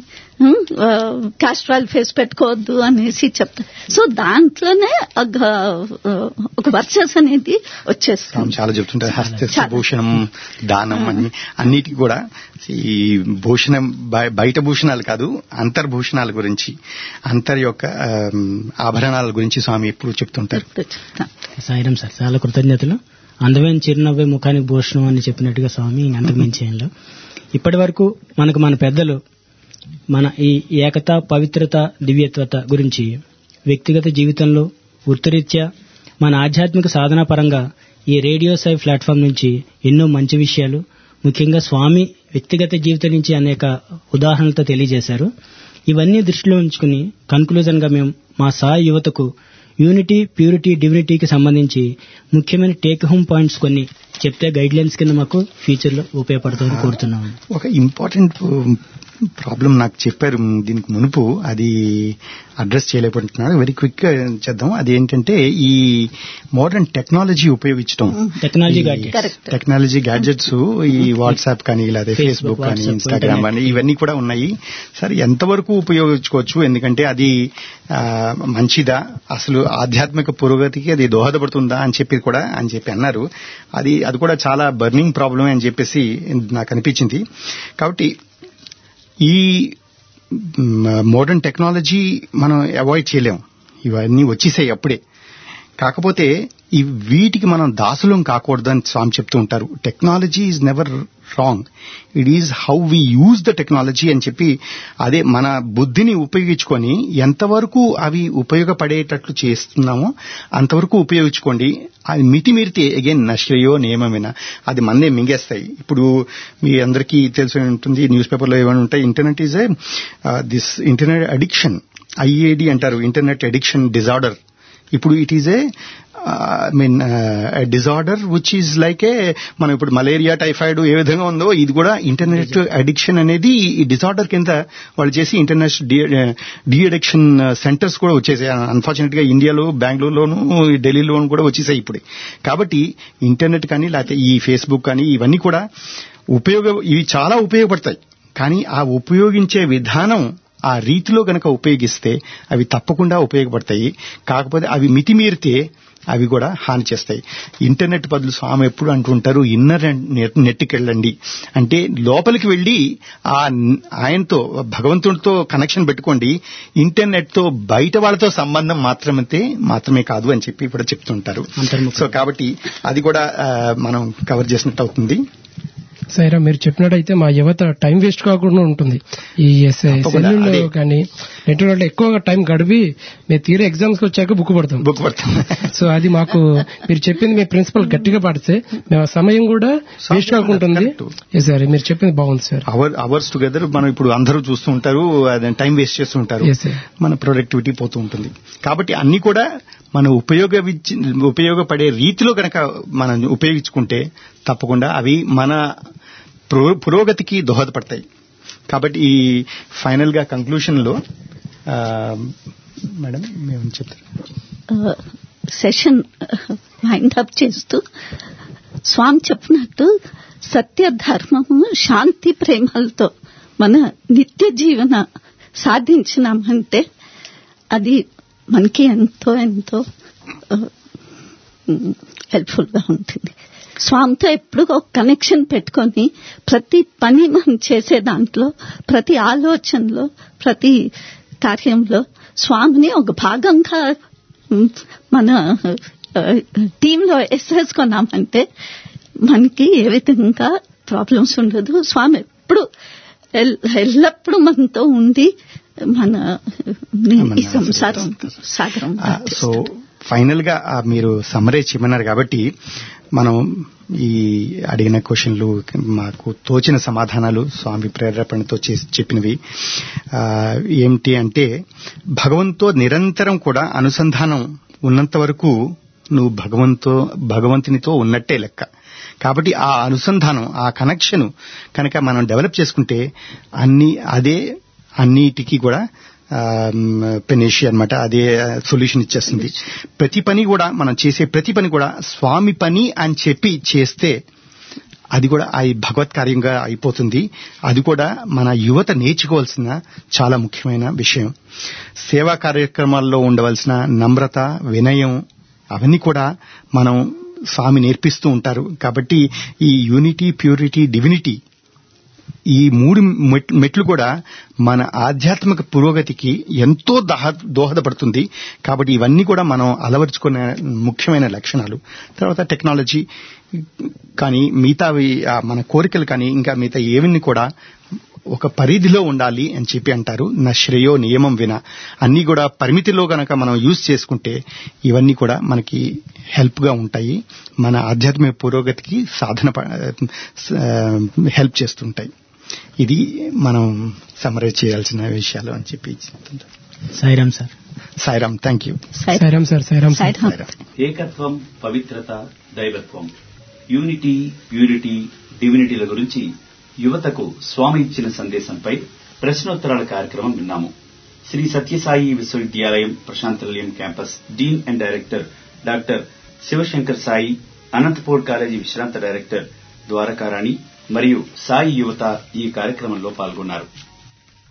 కాస్ట్రాల్ ఫేస్ పెట్టుకోవద్దు అనేసి చెప్తారు సో దాంట్లోనే ఒక ఆ, ఒక వర్చస్ అనేది వచ్చేస్తుంది స్వామి చాలా చెప్తుంటారు హస్త చాలా. భూషణం దానం అని అన్నిటికీ కూడా ఈ భూషణం బయ- బయట భూషణాలు కాదు అంతర్భూషణాల గురించి అంతర్ యొక్క ఆమ్, ఆభరణాల గురించి స్వామి ఎప్పుడు చెప్తుంటారు చెప్తాను సాయిరం సార్ చాలా కృతజ్ఞతలు అందమైన చిరునవ్వే ముఖానికి భూషణం అని చెప్పినట్టుగా స్వామి అంతకు మించి ఏం లేవు ఇప్పటి వరకు మనకు మన పెద్దలు మన ఈ ఏకత పవిత్రత దివ్యత్వత గురించి వ్యక్తిగత జీవితంలో వృత్తిరీత్యా మన ఆధ్యాత్మిక సాధనా పరంగా ఈ రేడియో సై ప్లాట్ఫామ్ నుంచి ఎన్నో మంచి విషయాలు ముఖ్యంగా స్వామి వ్యక్తిగత జీవితం నుంచి అనేక ఉదాహరణలతో తెలియజేశారు ఇవన్నీ దృష్టిలో ఉంచుకుని కన్క్లూజన్ గా మేము మా సాయి యువతకు యూనిటీ ప్యూరిటీ డివినిటీకి సంబంధించి ముఖ్యమైన టేక్ హోమ్ పాయింట్స్ కొన్ని చెప్తే గైడ్ లైన్స్ కింద మాకు ఫ్యూచర్ లో ఉపయోగపడుతుందని కోరుతున్నాము ఒక ఇంపార్టెంట్ ప్రాబ్లం నాకు చెప్పారు దీనికి మునుపు అది అడ్రస్ చేయలేకపోతున్నాడు వెరీ క్విక్ గా చేద్దాం అది ఏంటంటే ఈ మోడర్న్ టెక్నాలజీ ఉపయోగించడం టెక్నాలజీ ఈ gadgets. Correct. టెక్నాలజీ గ్యాడ్జెట్స్ ఈ వాట్సాప్ కానీ లేదా Facebook, ఫేస్బుక్ కానీ WhatsApp, ఇన్స్టాగ్రామ్ internet. కానీ ఇవన్నీ కూడా ఉన్నాయి సరే ఎంతవరకు ఉపయోగించుకోవచ్చు ఎందుకంటే అది ఆ, మంచిదా అసలు ఆధ్యాత్మిక పురోగతికి అది దోహదపడుతుందా అని చెప్పి కూడా అని చెప్పి అన్నారు అది అది కూడా చాలా బర్నింగ్ ప్రాబ్లమ్ అని చెప్పేసి నాకు అనిపించింది కాబట్టి ఈ మోడర్న్ టెక్నాలజీ మనం అవాయిడ్ చేయలేం ఇవన్నీ వచ్చేసాయి అప్పుడే కాకపోతే ఈ వీటికి మనం దాసులం కాకూడదని స్వామి చెప్తూ ఉంటారు technology is never wrong it is how we use the technology అని చెప్పి అదే మన బుద్ధిని ఉపయోగించుకొని ఎంతవరకు అవి ఉపయోగపడేటట్లు చేస్తున్నామో అంతవరకు ఉపయోగించుకోండి అది మితిమీరితే అగైన్ నశ్రయో నియమమేనా అది మందే మింగేస్తాయి ఇప్పుడు మీ అందరికీ తెలిసి ఉంటుంది న్యూస్ పేపర్లో ఏమైనా ఉంటాయి internet is a this internet addiction IAD అంటారు ఇంటర్నెట్ అడిక్షన్ డిజార్డర్ ఇప్పుడు it is a I mean disorder which is like a మనం ఇప్పుడు మలేరియా టైఫాయిడ్ ఏ విధంగా ఉందో ఇది కూడా ఇంటర్నెట్ అడిక్షన్ అనేది ఈ డిజార్డర్ కింద వాళ్ళు చేసి ఇంటర్నెట్ డి అడిక్షన్ సెంటర్స్ కూడా వచ్చేసాయి అన్ఫార్చునేట్ గా ఇండియాలో బెంగళూరులోను ఢిల్లీలోను కూడా వచ్చేసాయి ఇప్పుడు కాబట్టి ఇంటర్నెట్ కానీ లేకపోతే ఈ ఫేస్బుక్ కానీ ఇవన్నీ కూడా ఉపయోగ ఇవి చాలా ఉపయోగపడతాయి కానీ ఆ ఉపయోగించే విధానం ఆ రీతిలో గనక ఉపయోగిస్తే అవి తప్పకుండా ఉపయోగపడతాయి కాకపోతే అవి మితిమీరితే అవి కూడా హాని చేస్తాయి ఇంటర్నెట్ బదులు స్వామి ఎప్పుడు అంటుంటారు ఇన్నర్ నెట్కి వెళ్ళండి అంటే లోపలికి వెళ్ళి ఆ న్- ఆయనతో భగవంతుడితో కనెక్షన్ పెట్టుకోండి ఇంటర్నెట్ తో బయట వాళ్ళతో సంబంధం మాత్రమే మాత్రమే కాదు అని చెప్పి కూడా చెప్తుంటారు సో కాబట్టి అది కూడా ఆ, మనం కవర్ చేసినట్టు అవుతుంది సైరా మీరు చెప్పినట్టయితే మా యువత టైం వేస్ట్ కాకుండా ఉంటుంది ఈ తప్పకుండా, సెల్లుల్లో అదే. కానీ నెట్వర్క్ ఎక్కువగా టైం గడిపి మేము తీరే ఎగ్జామ్స్ వచ్చాక బుక్ పడతాం బుక్ పడతాం సో అది మాకు మీరు చెప్పింది మీ ప్రిన్సిపల్ గట్టిగా పడితే మేము ఆ సమయం కూడా వేస్ట్ కాకుండా ఉంటుంది Yes, సార్ మీరు చెప్పింది బాగుంది సార్ అవర్ అవర్స్ టుగెదర్ మనం ఇప్పుడు అందరూ చూస్తూ ఉంటారు టైం వేస్ట్ చేస్తూ ఉంటారు Yes, sir. మన ప్రొడక్టివిటీ పోతూ ఉంటుంది కాబట్టి అన్ని కూడా మనం ఉపయోగ ఉపయోగపడే రీతిలో గనక మనం ఉపయోగించుకుంటే తప్పకుండా అవి మన పురో- పురోగతికి దోహదపడతాయి కాబట్టి ఈ ఫైనల్ గా కంక్లూషన్ లో ఆ, మేడం మేము చెప్తారు సెషన్ వైండ్ అప్ చేస్తూ స్వామి చెప్పినట్టు సత్య ధర్మము శాంతి ప్రేమలతో మన నిత్య జీవన సాధించినామంటే అది మనకి ఎంతో ఎంతో హెల్ప్ఫుల్ గా ఉంటుంది స్వామితో ఎప్పుడు ఒక కనెక్షన్ పెట్టుకొని ప్రతి పని మనం చేసే దాంట్లో ప్రతి ఆలోచనలో ప్రతి కార్యంలో స్వామిని ఒక భాగంగా ఉమ్, మన టీంలో వేసేసుకున్నామంటే మనకి ఏ విధంగా ప్రాబ్లమ్స్ ఉండదు స్వామి ఎప్పుడు ఎల్- ఎల్లప్పుడూ మనతో ఉండి మన ఈ సంసారం సాగరం ఆ, సో ఫైనల్ గా ఆ, మీరు సమ్మరేజ్ చేయమన్నారు కాబట్టి మనం ఈ అడిగిన క్వశ్చన్లు మాకు తోచిన సమాధానాలు స్వామి ప్రేరేపణతో చేసి చెప్పినవి ఆ, ఏమిటి అంటే భగవంతో నిరంతరం కూడా అనుసంధానం ఉన్నంత వరకు నువ్వు భగవంతో భగవంతునితో ఉన్నట్టే లెక్క కాబట్టి ఆ అనుసంధానం ఆ కనెక్షన్ కనుక మనం డెవలప్ చేసుకుంటే అన్ని అదే అన్నిటికీ కూడా పెనేషి అన్నమాట అదే సొల్యూషన్ ఇచ్చేస్తుంది ప్రతి పని కూడా మనం చేసే ప్రతి పని కూడా స్వామి పని అని చెప్పి చేస్తే అది కూడా ఆ భగవత్ కార్యంగా అయిపోతుంది అది కూడా మన యువత నేర్చుకోవాల్సిన చాలా ముఖ్యమైన విషయం సేవా కార్యక్రమాల్లో ఉండవలసిన నమ్రత వినయం అవన్నీ కూడా మనం స్వామి నేర్పిస్తూ ఉంటారు కాబట్టి ఈ యూనిటీ ప్యూరిటీ డివినిటీ ఈ మూడు మెట్- మెట్లు కూడా మన ఆధ్యాత్మిక పురోగతికి ఎంతో దహ- దోహదపడుతుంది కాబట్టి ఇవన్నీ కూడా మనం అలవరుచుకునే ముఖ్యమైన లక్షణాలు తర్వాత టెక్నాలజీ కానీ మిగతావి ఆ, మన కోరికలు కానీ ఇంకా మిగతా ఏవన్నీ కూడా ఒక పరిధిలో ఉండాలి అని చెప్పి అంటారు నా శ్రేయో నియమం విన అన్ని కూడా పరిమితిలో గనక మనం యూజ్ చేసుకుంటే ఇవన్నీ కూడా మనకి హెల్ప్ గా ఉంటాయి మన ఆధ్యాత్మిక పురోగతికి సాధన ప- ఆ, హెల్ప్ చేస్తుంటాయి ఇది మనం సమరైజ్ చేయాల్సిన విషయాలు అని చెప్పి చెప్తుంటారు Sairam sir Sairam thank you Sairam sir Sairam sir ఏకత్వం పవిత్రత దైవత్వం యూనిటీ ప్యూరిటీ డివినిటీల గురించి యువతకు స్వామి ఇచ్చిన సందేశంపై ప్రశ్నోత్తరాల కార్యక్రమం విన్నాము శ్రీ సత్యసాయి విశ్వవిద్యాలయం Prasanthinilayam campus dean and director doctor Shivashankar Sai Anantapur college విశ్రాంత డైరెక్టర్ ద్వారకారాణి మరియు సాయి యువత ఈ కార్యక్రమంలో పాల్గొన్నారు